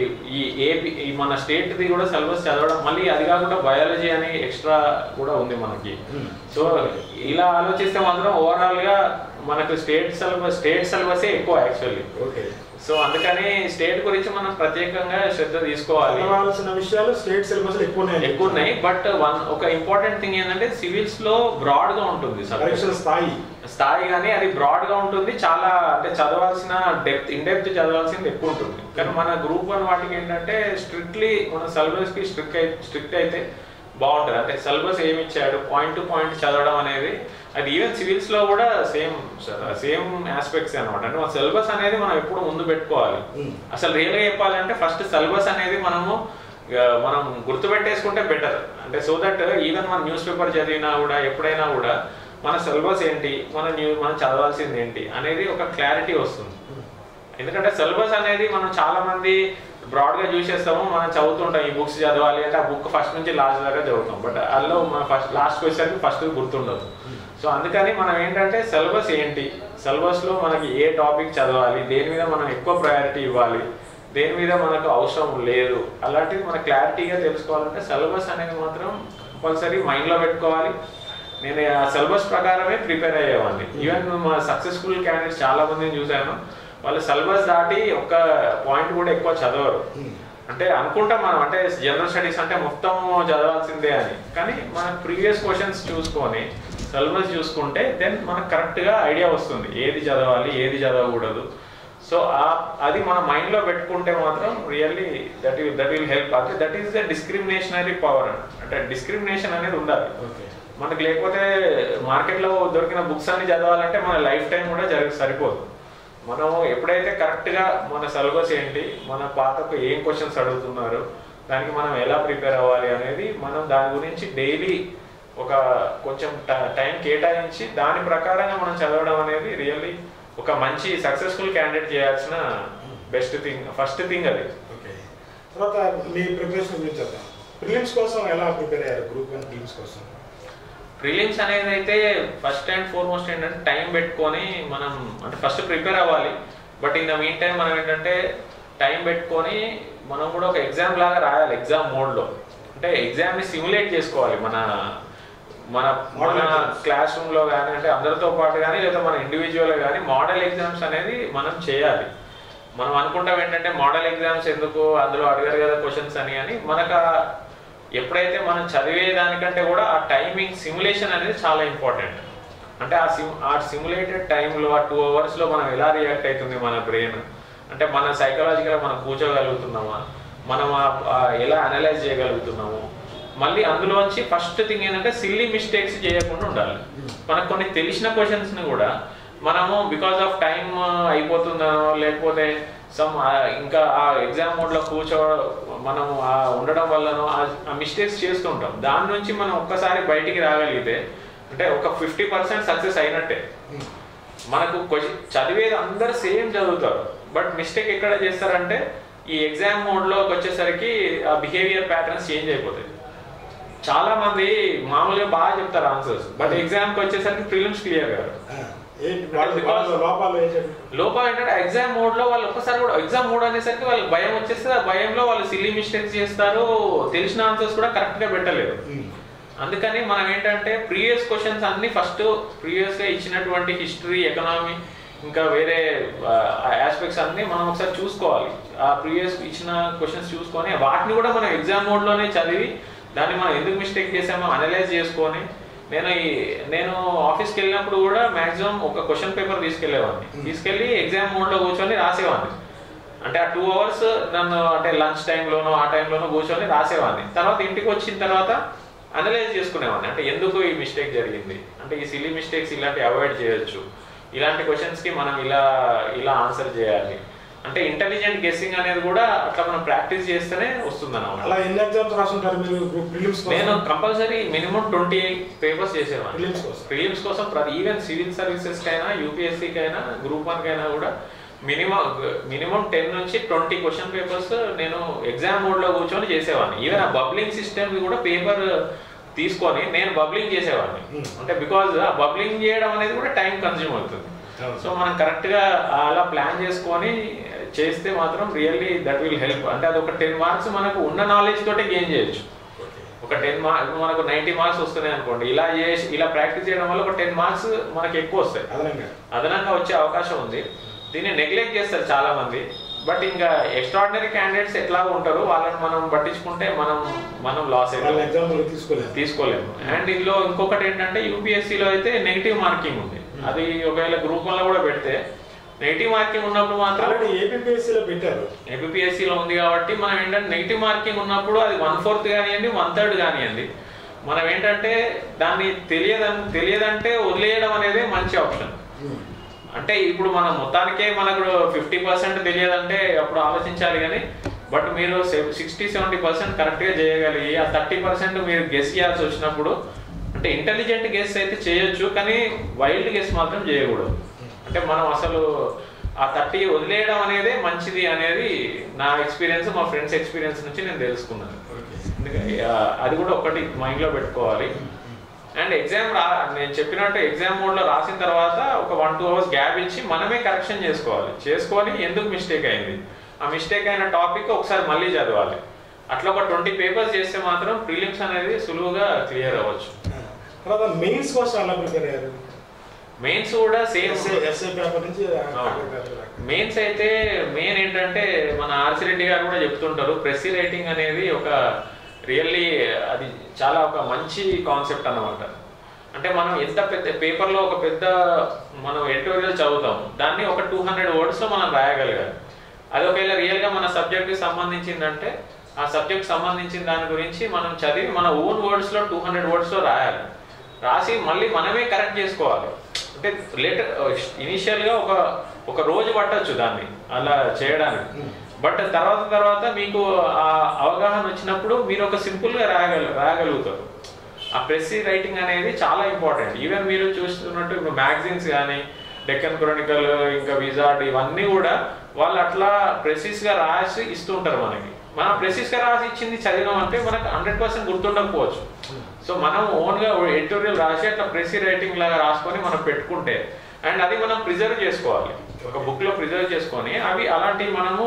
ఈ ఏపీ ఈ మన స్టేట్ది కూడా సిలబస్ చదవడం మళ్ళీ అది కాకుండా బయాలజీ అని ఎక్స్ట్రా కూడా ఉంది మనకి సో ఇలా ఆలోచిస్తే మాత్రం ఓవరాల్ గా మనకు స్టేట్ సిలబస్ స్టేట్ సిలబసే ఎక్కువ యాక్చువల్లీ ఓకే సో అందుకని స్టేట్ గురించి మనం ప్రత్యేకంగా శ్రద్ధ తీసుకోవాలి చదవాల్సిన విషయాలు స్టేట్ సిలబస్ ఎక్కువ ఉన్నాయి ఎక్కువ ఉన్నాయి బట్ వన్ ఒక ఇంపార్టెంట్ థింగ్ ఏంటంటే సివిల్స్ లో బ్రాడ్ గా ఉంటుంది పరీక్షల subject. స్థాయి స్థాయి కానీ అది బ్రాడ్ గా ఉంటుంది చాలా అంటే చదవాల్సిన డెప్త్ ఇన్ డెప్త్ చదవాల్సింది ఎక్కువ ఉంటుంది కానీ మన గ్రూప్ వన్ వాటికి ఏంటంటే స్ట్రిక్ట్లీ మన సిలబస్ కి స్ట్రిక్ట్ స్ట్రిక్ట్ అయితే బాగుంటుంది అంటే సిలబస్ ఏమి ఇచ్చాడు పాయింట్ టు పాయింట్ చదవడం అనేది అది ఈవెన్ సివిల్స్ లో కూడా సేమ్ సేమ్ ఆస్పెక్ట్స్ అనమాట అంటే మన సిలబస్ అనేది మనం ఎప్పుడు ముందు పెట్టుకోవాలి Hmm. అసలు రియల్గా చెప్పాలంటే ఫస్ట్ సిలబస్ అనేది మనము ఆ, మనం గుర్తుపెట్టేసుకుంటే బెటర్ అంటే సో దట్ ఈవెన్ మన న్యూస్ పేపర్ చదివినా కూడా ఎప్పుడైనా కూడా మన సిలబస్ ఏంటి మన న్యూ మనం చదవాల్సింది ఏంటి అనేది ఒక క్లారిటీ వస్తుంది ఎందుకంటే సిలబస్ అనేది మనం చాలా మంది బ్రాడ్ గా చూసేస్తాము మనం చదువుతుంటాం ఈ బుక్స్ చదవాలి అంటే ఆ బుక్ ఫస్ట్ నుంచి లాస్ట్ దాకా చదువుతాం బట్ అందులో మన ఫస్ట్ లాస్ట్ క్వశ్చన్ ఫస్ట్ గుర్తుండదు సో అందుకని మనం ఏంటంటే సిలబస్ ఏంటి సిలబస్ లో మనకి ఏ టాపిక్ చదవాలి దేని మీద మనం ఎక్కువ ప్రయారిటీ ఇవ్వాలి దేని మీద మనకు అవసరం లేదు అలాంటివి మన క్లారిటీగా తెలుసుకోవాలంటే సిలబస్ అనేది మాత్రం కంపల్సరీ మైండ్ లో పెట్టుకోవాలి నేను ఆ సిలబస్ ప్రకారమే ప్రిపేర్ అయ్యేవాడిని ఈవెన్ మా సక్సెస్ఫుల్ క్యాండిడేట్స్ చాలా మందిని చూశాను వాళ్ళు సిలబస్ దాటి ఒక్క పాయింట్ కూడా ఎక్కువ చదవరు అంటే అనుకుంటాం మనం అంటే జనరల్ స్టడీస్ అంటే మొత్తం చదవాల్సిందే అని కానీ మన ప్రీవియస్ క్వశ్చన్స్ చూసుకొని సిలబస్ చూసుకుంటే దెన్ మనకు కరెక్ట్గా ఐడియా వస్తుంది ఏది చదవాలి ఏది చదవకూడదు సో అది మన మైండ్లో పెట్టుకుంటే మాత్రం really that will that will help అంటే that is the discriminationary power అంటే డిస్క్రిమినేషన్ అనేది ఉండాలి ఓకే మనకి లేకపోతే మార్కెట్లో దొరికిన బుక్స్ అన్ని చదవాలంటే మన లైఫ్ టైం కూడా జరి సరిపోదు మనం ఎప్పుడైతే కరెక్ట్గా మన సిలబస్ ఏంటి మన పాతకు ఏం క్వశ్చన్స్ అడుగుతున్నారు దానికి మనం ఎలా ప్రిపేర్ అవ్వాలి అనేది మనం దాని గురించి డైలీ ఒక కొంచెం టైం కేటాయించి దాని ప్రకారంగా మనం చదవడం అనేది రియల్లీ ఒక మంచి సక్సెస్ఫుల్ క్యాండిడేట్ చేయాల్సిన బెస్ట్ థింగ్ ఫస్ట్ థింగ్ అది ఓకే తర్వాత మీ ప్రిపరేషన్ గురించి చెప్తాం ప్రిలిమ్స్ కోసం ఎలా ప్రిపేర్ అయ్యారు గ్రూప్ వన్ టీమ్స్ కోసం ప్రిలిమ్స్ అనేది అయితే ఫస్ట్ అండ్ ఫార్మోస్ట్ ఏంటంటే టైం పెట్టుకొని మనం అంటే ఫస్ట్ ప్రిపేర్ అవ్వాలి but in the meantime మనం ఏంటంటే టైం పెట్టుకొని మనం కూడా ఒక ఎగ్జామ్ లాగా రాయాలి ఎగ్జామ్ మోడ్లో అంటే ఎగ్జామ్ని సిమ్యులేట్ చేసుకోవాలి మన మన మన Model exams. క్లాస్ రూమ్లో కానీ అంటే అందరితో పాటు కానీ లేదా మన ఇండివిజువల్ కానీ మోడల్ ఎగ్జామ్స్ అనేది మనం చేయాలి మనం అనుకుంటాం ఏంటంటే మోడల్ ఎగ్జామ్స్ ఎందుకు అందులో అడిగారు కదా క్వశ్చన్స్ అని అని మనకు ఆ- ఎప్పుడైతే మనం చదివే దానికంటే కూడా ఆ టైమింగ్ సిమ్యులేషన్ అనేది చాలా ఇంపార్టెంట్ అంటే ఆ సిమ్ ఆ సిమ్యులేటెడ్ టైంలో ఆ టూ అవర్స్లో మనం ఎలా రియాక్ట్ అవుతుంది మన బ్రెయిన్ అంటే మన సైకలాజికల్గా మనం కూర్చోగలుగుతున్నామా మనం ఆ- ఆ ఎలా అనలైజ్ చేయగలుగుతున్నాము మళ్ళీ అందులోంచి ఫస్ట్ థింగ్ ఏంటంటే సిల్లీ మిస్టేక్స్ చేయకుండా ఉండాలి మనకు కొన్ని తెలిసిన క్వశ్చన్స్ని కూడా మనము బికాస్ ఆఫ్ టైం అయిపోతుందనో లేకపోతే సమ్ ఇంకా ఆ ఎగ్జామ్ మోడ్లో కూర్చో మనం ఆ ఉండడం వల్లనో ఆ మిస్టేక్స్ చేస్తుంటాం దాని నుంచి మనం ఒక్కసారి బయటికి రాగలిగితే అంటే ఒక ఫిఫ్టీ పర్సెంట్ సక్సెస్ అయినట్టే మనకు క్వశ్చన్ చదివేది అందరు సేమ్ చదువుతారు బట్ మిస్టేక్ ఎక్కడ చేస్తారంటే ఈ ఎగ్జామ్ మోడ్లోకి వచ్చేసరికి ఆ బిహేవియర్ ప్యాటర్న్స్ చేంజ్ అయిపోతాయి చాలా మంది మామూలుగా బాగా చెప్తారు ఆన్సర్స్ బట్ ఎగ్జామ్కి వచ్చేసరికి ప్రిలిమ్స్ క్లియర్ కాదు ఆ, ఏంటి వాళ్ళ వాళ్ళ లోపాలు ఏం చెప్పి లోపల ఏంటంటే ఎగ్జామ్ మోడ్ లో వాళ్ళు ఒక్కసారి కూడా ఎగ్జామ్ మోడ్ అనేసరికి వాళ్ళకి భయం వచ్చేస్తే ఆ భయంలో వాళ్ళు సిల్లీ మిస్టేక్స్ చేస్తారు తెలిసిన ఆన్సర్స్ కూడా కరెక్ట్ గా పెట్టలేదు అందుకని మనం ఏంటంటే ప్రీవియస్ క్వశ్చన్స్ అన్ని ఫస్ట్ ప్రీవియస్ గా ఇచ్చినటువంటి హిస్టరీ ఎకనామీ ఇంకా వేరే ఆస్పెక్ట్స్ అన్ని మనం ఒకసారి చూసుకోవాలి ఆ ప్రీవియస్ ఇచ్చిన క్వశ్చన్స్ చూసుకొని వాటిని కూడా మనం ఎగ్జామ్ మోడ్ లోనే చదివి దాన్ని మనం ఎందుకు మిస్టేక్ చేసామో అనలైజ్ చేసుకొని నేను ఈ నేను ఆఫీస్కి వెళ్ళినప్పుడు కూడా మాక్సిమం ఒక క్వశ్చన్ పేపర్ తీసుకెళ్లేవాడిని తీసుకెళ్ళి ఎగ్జామ్ మోడ్లో కూర్చొని రాసేవాడిని అంటే ఆ టూ అవర్స్ నన్ను అంటే లంచ్ టైంలోనో ఆ టైంలోనో కూర్చొని రాసేవాడిని తర్వాత ఇంటికి వచ్చిన తర్వాత అనలైజ్ చేసుకునేవాడిని అంటే ఎందుకు ఈ మిస్టేక్ జరిగింది అంటే ఈ సిలీ మిస్టేక్స్ ఇలాంటి అవాయిడ్ చేయొచ్చు ఇలాంటి క్వశ్చన్స్కి మనం ఇలా ఇలా ఆన్సర్ చేయాలి అంటే ఇంటెలిజెంట్ గెస్సింగ్ అనేది కూడా అట్లా మనం ప్రాక్టీస్ చేస్తేనే వస్తుంది అలా ఎన్ని ఎగ్జామ్స్ రాసుంటారు మీరు ప్రిలిమ్స్ నేను కంపల్సరీ మినిమం ట్వంటీ పేపర్స్ చేసేవాడిని ప్రిలిమ్స్ కోసం ప్రిలిమ్స్ కోసం ప్రతి ఈవెన్ సివిల్ సర్వీసెస్ కైనా యూపీఎస్సీ కైనా గ్రూప్ వన్ కైనా కూడా మినిమం మినిమం టెన్ నుంచి ట్వంటీ క్వశ్చన్ పేపర్స్ నేను ఎగ్జామ్ మోడ్ లో కూర్చొని చేసేవాడిని ఈవెన్ ఆ బబ్లింగ్ సిస్టమ్ కూడా పేపర్ తీసుకొని నేను బబ్లింగ్ చేసేవాడిని Hmm. అంటే బికాజ్ ఆ బబ్లింగ్ చేయడం అనేది కూడా టైం కన్జ్యూమ్ అవుతుంది అవును. సో మనం కరెక్ట్ గా అలా ప్లాన్ చేసుకొని చేస్తే మాత్రం రియల్లీ దట్ విల్ హెల్ప్ అంటే అది ఒక టెన్ మార్క్స్ మనకు ఉన్న నాలెడ్జ్ తోటే గెయిన్ చేయొచ్చు ఒక టెన్ మార్క్స్ మనకు నైన్టీ మార్క్స్ వస్తున్నాయి అనుకోండి ఇలా చేసి ఇలా ప్రాక్టీస్ చేయడం వల్ల ఒక టెన్ మార్క్స్ మనకి ఎక్కువ వస్తాయి అదనంగా అదనంగా వచ్చే అవకాశం ఉంది దీన్ని నెగ్లెక్ట్ చేస్తారు చాలా మంది బట్ ఇంకా ఎక్స్ట్రాడినరీ క్యాండిడేట్స్ ఎట్లా ఉంటారు వాళ్ళని మనం పట్టించుకుంటే మనం మనం లాస్ వాళ్ళ అవుతాం ఎగ్జామ్ తీసుకోలేదు తీసుకోలేము అండ్ ఇందులో ఇంకొకటి ఏంటంటే యూపీఎస్సీలో అయితే నెగిటివ్ మార్కింగ్ ఉంది అది ఒకవేళ గ్రూప్ వల్ల కూడా పెడితే నెగిటివ్ మార్కింగ్ ఉన్నప్పుడు మాత్రం ఆల్రెడీ ఏపీఎస్సీలో పెట్టారు ఏపీఎస్సీలో ఉంది కాబట్టి మనం ఏంటంటే నెగిటివ్ మార్కింగ్ ఉన్నప్పుడు అది వన్ ఫోర్త్ కానివ్వండి వన్ థర్డ్ కానివ్వండి మనం ఏంటంటే దాన్ని తెలియదని తెలియదంటే వదిలేయడం అనేది మంచి ఆప్షన్ అంటే ఇప్పుడు మనం మొత్తానికే మనకు ఫిఫ్టీ పర్సెంట్ తెలియదంటే అప్పుడు ఆలోచించాలి కానీ బట్ మీరు సిక్స్టీ సెవెంటీ పర్సెంట్ కరెక్ట్గా చేయగలిగి ఆ థర్టీ పర్సెంట్ మీరు గెస్ చేయాల్సి వచ్చినప్పుడు అంటే ఇంటెలిజెంట్ గెస్ అయితే చేయొచ్చు కానీ వైల్డ్ గెస్ మాత్రం చేయకూడదు అంటే మనం అసలు ఆ థర్టీ వదిలేయడం అనేదే మంచిది అనేది నా ఎక్స్పీరియన్స్ మా ఫ్రెండ్స్ ఎక్స్పీరియన్స్ నుంచి నేను తెలుసుకున్నాను అందుకని ఆ, అది కూడా ఒకటి మైండ్లో పెట్టుకోవాలి అండ్ ఎగ్జామ్ రా నేను చెప్పినట్టు ఎగ్జామ్ మోడ్లో రాసిన తర్వాత ఒక వన్ టూ అవర్స్ గ్యాప్ ఇచ్చి మనమే కరెక్షన్ చేసుకోవాలి చేసుకొని ఎందుకు మిస్టేక్ అయింది ఆ మిస్టేక్ అయిన టాపిక్ ఒకసారి మళ్ళీ చదవాలి అట్లా ఒక ట్వంటీ పేపర్స్ చేస్తే మాత్రం ప్రిలిమ్స్ అనేది సులువుగా క్లియర్ అవ్వచ్చు తర్వాత మెయిన్స్ కోసం ఎలా ప్రిపేర్ అయ్యారు మెయిన్స్ కూడా సేమ్ ఎస్ఏ ఎస్ఏ పేపర్ నుంచి మెయిన్స్ అయితే మెయిన్ ఏంటంటే మన ఆర్సి రెడ్డి గారు కూడా చెప్తుంటారు ప్రెస్సీ రైటింగ్ అనేది ఒక రియల్లీ అది చాలా ఒక మంచి కాన్సెప్ట్ అన్నమాట అంటే మనం ఎంత పెద్ద పేపర్లో ఒక పెద్ద మనం ఎడిటోరియల్ చదువుతాం దాన్ని ఒక టూ హండ్రెడ్ వర్డ్స్లో మనం రాయగలగాలి అది ఒకవేళ రియల్గా మన సబ్జెక్ట్కి సంబంధించిందంటే ఆ సబ్జెక్ట్ సంబంధించిన దాని గురించి మనం చదివి మన ఓన్ వర్డ్స్లో టూ హండ్రెడ్ వర్డ్స్లో రాయాలి రాసి మళ్ళీ మనమే కరెక్ట్ చేసుకోవాలి అంటే లేటర్ ఇనిషియల్గా ఒక ఒక రోజు పట్టొచ్చు దాన్ని అలా చేయడానికి బట్ తర్వాత తర్వాత మీకు ఆ అవగాహన వచ్చినప్పుడు మీరు ఒక సింపుల్గా రాయగల రాయగలుగుతారు ఆ ప్రెస్సీ రైటింగ్ అనేది చాలా ఇంపార్టెంట్ ఈవెన్ మీరు చూస్తున్నట్టు ఇప్పుడు మ్యాగజైన్స్ కానీ డెక్కన్ క్రానికల్ ఇంకా విజార్డ్ ఇవన్నీ కూడా వాళ్ళు అట్లా ప్రెసిస్గా రాసి ఇస్తుంటారు మనకి మనం ప్రెసిస్గా రాసి ఇచ్చింది చదివినాం అంటే మనకు హండ్రెడ్ పర్సెంట్ గుర్తుండకపోవచ్చు సో మనం ఓన్గా ఎడిటోరియల్ రాసి అట్లా ప్రెసీ రైటింగ్ లాగా రాసుకొని మనం పెట్టుకుంటే అండ్ అది మనం ప్రిజర్వ్ చేసుకోవాలి ఒక బుక్లో ప్రిజర్వ్ చేసుకొని అవి అలాంటివి మనము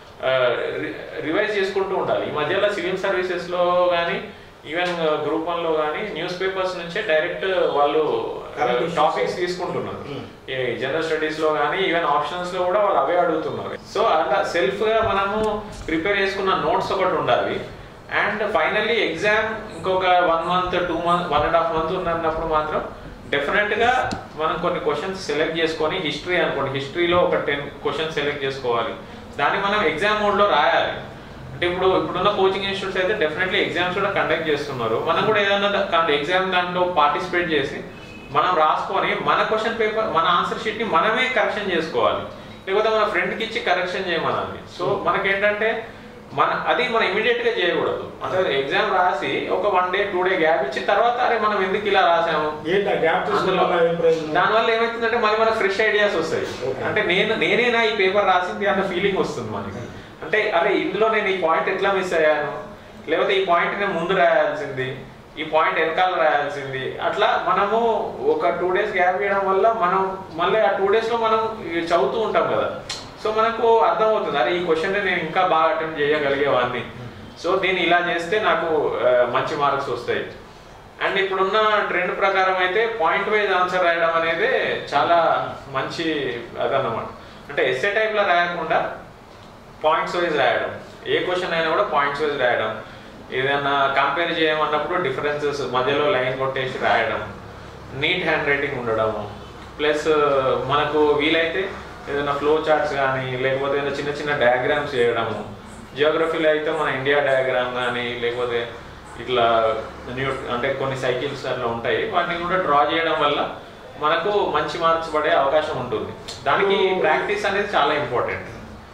రివైజ్ చేసుకుంటూ ఉండాలి ఈ మధ్యలో సివిల్ సర్వీసెస్లో కానీ ఈవెన్ గ్రూప్ వన్లో కానీ న్యూస్ పేపర్స్ నుంచే డైరెక్ట్ వాళ్ళు Current issues. టాపిక్స్ తీసుకుంటున్నారు Hmm. ఈ జనరల్ స్టడీస్ లో కానీ ఈవెన్ ఆప్షన్స్ లో కూడా వాళ్ళు అవే అడుగుతున్నారు సో అట్లా సెల్ఫ్ గా మనము ప్రిపేర్ చేసుకున్న నోట్స్ ఒకటి ఉండాలి అండ్ ఫైనల్లీ ఎగ్జామ్ ఇంకొక one month two month one and half month ఉన్నప్పుడు మాత్రం డెఫినెట్ గా మనం కొన్ని క్వశ్చన్స్ సెలెక్ట్ చేసుకొని హిస్టరీ అనుకోండి హిస్టరీలో ఒక టెన్ క్వశ్చన్స్ సెలెక్ట్ చేసుకోవాలి దాన్ని మనం ఎగ్జామ్ మోడ్ లో రాయాలి అంటే ఇప్పుడు ఇప్పుడున్న కోచింగ్ ఇన్స్టిట్యూట్స్ అయితే డెఫినెట్లీ ఎగ్జామ్స్ కూడా కండక్ట్ చేస్తున్నారు మనం కూడా ఏదైనా ఎగ్జామ్ దాంట్లో పార్టిసిపేట్ చేసి మనం రాసుకొని మన క్వశ్చన్ పేపర్ మన ఆన్సర్ షీట్ ని మనమే కరెక్షన్ చేసుకోవాలి లేకపోతే మన ఫ్రెండ్కి ఇచ్చి కరెక్షన్ చేయమనాలి సో మనకేంటంటే మన అది మనం ఇమీడియట్ గా చేయకూడదు అంటే ఎగ్జామ్ రాసి ఒక one day two day gap ఇచ్చిన తర్వాత అరే మనం ఎందుకు ఇలా రాసాము ఏంటి ఆ గ్యాప్ అందులో తీసుకున్న ఏం ప్రయోజనం దానివల్ల ఏమవుతుందంటే మళ్ళీ మనకు ఫ్రెష్ ఐడియాస్ వస్తాయి Okay. అంటే నేను నేనేనా ఈ పేపర్ రాసింది అన్న ఫీలింగ్ వస్తుంది మనకి అంటే అరే ఇందులో నేను ఈ పాయింట్ ఎట్లా మిస్ అయ్యాను లేకపోతే ఈ పాయింట్ నేను ముందు రాయాల్సింది ఈ పాయింట్ వెనకాల రాయాల్సింది అట్లా మనము ఒక టూ డేస్ గ్యాప్ ఇవ్వడం వల్ల మనం మళ్ళీ ఆ టూ డేస్ లో మనం ఇవి చదువుతూ ఉంటాం కదా సో మనకు అర్థమవుతుంది అరే ఈ క్వశ్చన్ నేను ఇంకా బాగా అటెంప్ట్ చేయగలిగేవాడిని సో దీన్ని ఇలా చేస్తే నాకు ఆ, మంచి మార్క్స్ వస్తాయి అండ్ ఇప్పుడున్న ట్రెండ్ ప్రకారం అయితే పాయింట్ వైజ్ ఆన్సర్ రాయడం అనేది చాలా మంచి అదన్నమాట అంటే ఎస్ఏ టైప్లో రాయకుండా పాయింట్స్ వైజ్ రాయడం ఏ క్వశ్చన్ అయినా కూడా పాయింట్స్ వైజ్ రాయడం ఏదైనా కంపేర్ చేయమన్నప్పుడు డిఫరెన్సెస్ మధ్యలో లైన్ కొట్టేసి రాయడం నీట్ హ్యాండ్ రైటింగ్ ఉండడము ప్లస్ మనకు వీలైతే ఏదైనా ఫ్లో చార్ట్స్ కానీ లేకపోతే ఏదైనా చిన్న చిన్న డయాగ్రామ్స్ చేయడము జియోగ్రఫీలో అయితే మన ఇండియా డయాగ్రామ్ కానీ లేకపోతే ఇట్లా న్యూ అంటే కొన్ని సైకిల్స్ అట్లా ఉంటాయి వాటిని కూడా డ్రా చేయడం వల్ల మనకు మంచి మార్క్స్ పడే అవకాశం ఉంటుంది దానికి ప్రాక్టీస్ అనేది చాలా ఇంపార్టెంట్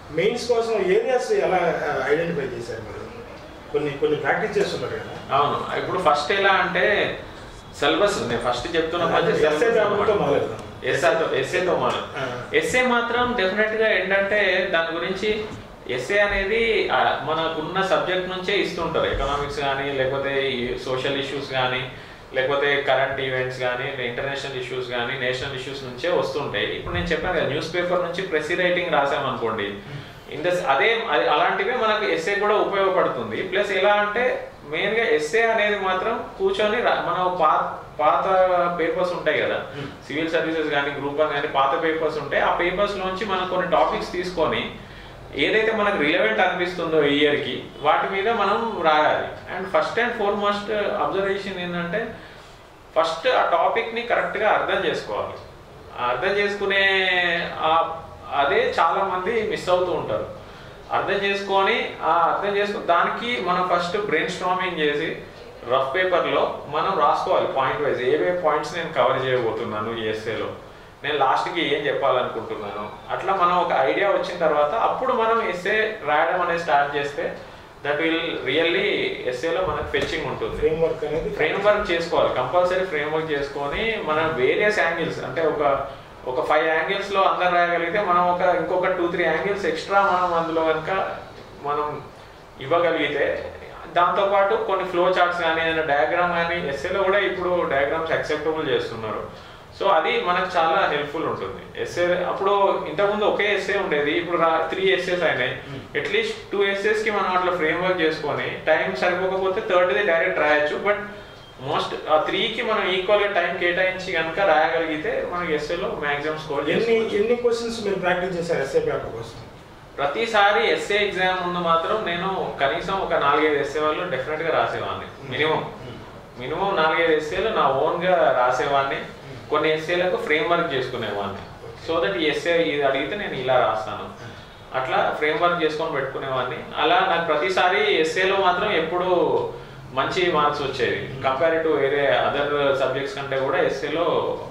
మెయిన్స్ కోసం ఏరియాస్ ఎలా ఐడెంటిఫై చేశారు మీరు కొన్ని కొన్ని ప్రాక్టీస్ చేస్తున్నారు కదా అవును ఇప్పుడు ఫస్ట్ ఎలా అంటే సిలబస్ నేను ఫస్ట్ చెప్తున్న అదే essay పేపర్తో మొదలెడదాం. ఎస్ఏతో ఎస్ఏతో మనం ఆ. ఎస్ఏ మాత్రం డెఫినెట్ గా ఏంటంటే దాని గురించి ఎస్ఏ అనేది ఆ, మనకున్న సబ్జెక్ట్ నుంచే ఇస్తుంటారు ఎకనామిక్స్ కానీ లేకపోతే సోషల్ ఇష్యూస్ కానీ లేకపోతే కరెంట్ ఈవెంట్స్ కానీ ఇంటర్నేషనల్ ఇష్యూస్ కానీ నేషనల్ ఇష్యూస్ నుంచే వస్తుంటాయి ఇప్పుడు నేను చెప్పాను కదా న్యూస్ పేపర్ నుంచి ప్రెస్ రైటింగ్ రాసామనుకోండి ఇన్ ద అదే అది అలాంటివే మనకు ఎస్ఏ కూడా ఉపయోగపడుతుంది ప్లస్ ఎలా అంటే మెయిన్ గా ఎస్ఏ అనేది మాత్రం కూర్చొని రా- మన పాత పాత పేపర్స్ ఉంటాయి కదా సివిల్ సర్వీసెస్ కానీ గ్రూప్ వన్ కానీ పాత పేపర్స్ ఉంటాయి ఆ పేపర్స్ లోంచి మనం కొన్ని టాపిక్స్ తీసుకొని ఏదైతే మనకు రిలవెంట్ అనిపిస్తుందో ఈ ఇయర్ కి వాటి మీద మనం రాయాలి and first and foremost observation ఏంటంటే ఫస్ట్ ఆ టాపిక్ ని కరెక్ట్ గా అర్థం చేసుకోవాలి ఆ అర్థం చేసుకునే ఆ- అదే చాలా మంది మిస్ అవుతూ ఉంటారు అర్థం చేసుకొని ఆ అర్థం చేసుకు దానికి మనం ఫస్ట్ బ్రెయిన్ స్ట్రామింగ్ చేసి రఫ్ పేపర్లో మనం రాసుకోవాలి పాయింట్ వైజ్ ఏవే పాయింట్స్ నేను కవర్ చేయబోతున్నాను ఈ ఎస్ఏలో నేను లాస్ట్కి ఏం చెప్పాలనుకుంటున్నాను అట్లా మనం ఒక ఐడియా వచ్చిన తర్వాత అప్పుడు మనం ఎస్ఏ రాయడం అనేది స్టార్ట్ చేస్తే దట్ విల్ రియల్లీ ఎస్ఏలో మనకు ఫెచ్చింగ్ ఉంటుంది ఫ్రేమ్ వర్క్ అనేది ఫ్రేమ్ వర్క్ చేసుకోవాలి కంపల్సరీ ఫ్రేమ్ వర్క్ చేసుకొని మనం వేరియస్ యాంగిల్స్ అంటే ఒక ఒక ఫైవ్ యాంగిల్స్ లో అందరు రాయగలిగితే మనం ఒక ఇంకొక టూ త్రీ యాంగిల్స్ ఎక్స్ట్రా మనం అందులో కనుక మనం ఇవ్వగలిగితే దాంతోపాటు కొన్ని ఫ్లో చార్ట్స్ కానీ ఏదైనా డయాగ్రామ్ కానీ ఎస్ఏలో కూడా ఇప్పుడు డయాగ్రామ్స్ అక్సెప్టబుల్ చేస్తున్నారు సో అది మనకు చాలా హెల్ప్ఫుల్ ఉంటుంది ఎస్ఏ అప్పుడు ఇంతకుముందు ఒకే ఎస్ఏ ఉండేది ఇప్పుడు త్రీ ఎస్ఏస్ అయినాయి అట్లీస్ట్ టూ ఎస్ఏస్ కి మనం అట్లా ఫ్రేమ్ వర్క్ చేసుకొని టైం సరిపోకపోతే థర్డ్ ది డైరెక్ట్ రాయొచ్చు బట్ మోస్ట్ ఆ త్రీకి మనం ఈక్వల్ గా టైం కేటాయించి కనుక రాయగలిగితే మనకి ఎస్ఏలో మాక్సిమం స్కోర్ ఎన్ని చేసుకోవచ్చు ఎన్ని క్వశ్చన్స్ మీరు ప్రాక్టీస్ చేశారు ఎస్ఏ పేపర్ కోసం ప్రతిసారి ఎస్ఏ ఎగ్జామ్ ముందు మాత్రం నేను కనీసం ఒక నాలుగైదు ఎస్ఏ వాళ్ళు డెఫినెట్ గా రాసేవాడిని మినిమం మినిమం నాలుగైదు ఎస్ఏలు నా ఓన్ గా రాసేవాడిని కొన్ని ఎస్ఏలకు ఫ్రేమ్ వర్క్ చేసుకునేవాడిని సో దట్ ఈ ఎస్ఏ ఇది అడిగితే నేను ఇలా రాస్తాను అట్లా ఫ్రేమ్ వర్క్ చేసుకొని పెట్టుకునేవాడిని అలా నాకు ప్రతిసారి ఎస్ఏలో మాత్రం ఎప్పుడు మంచి మార్క్స్ వచ్చేది కంపేర్ టు వేరే అదర్ సబ్జెక్ట్స్ కంటే కూడా ఎస్ఏలో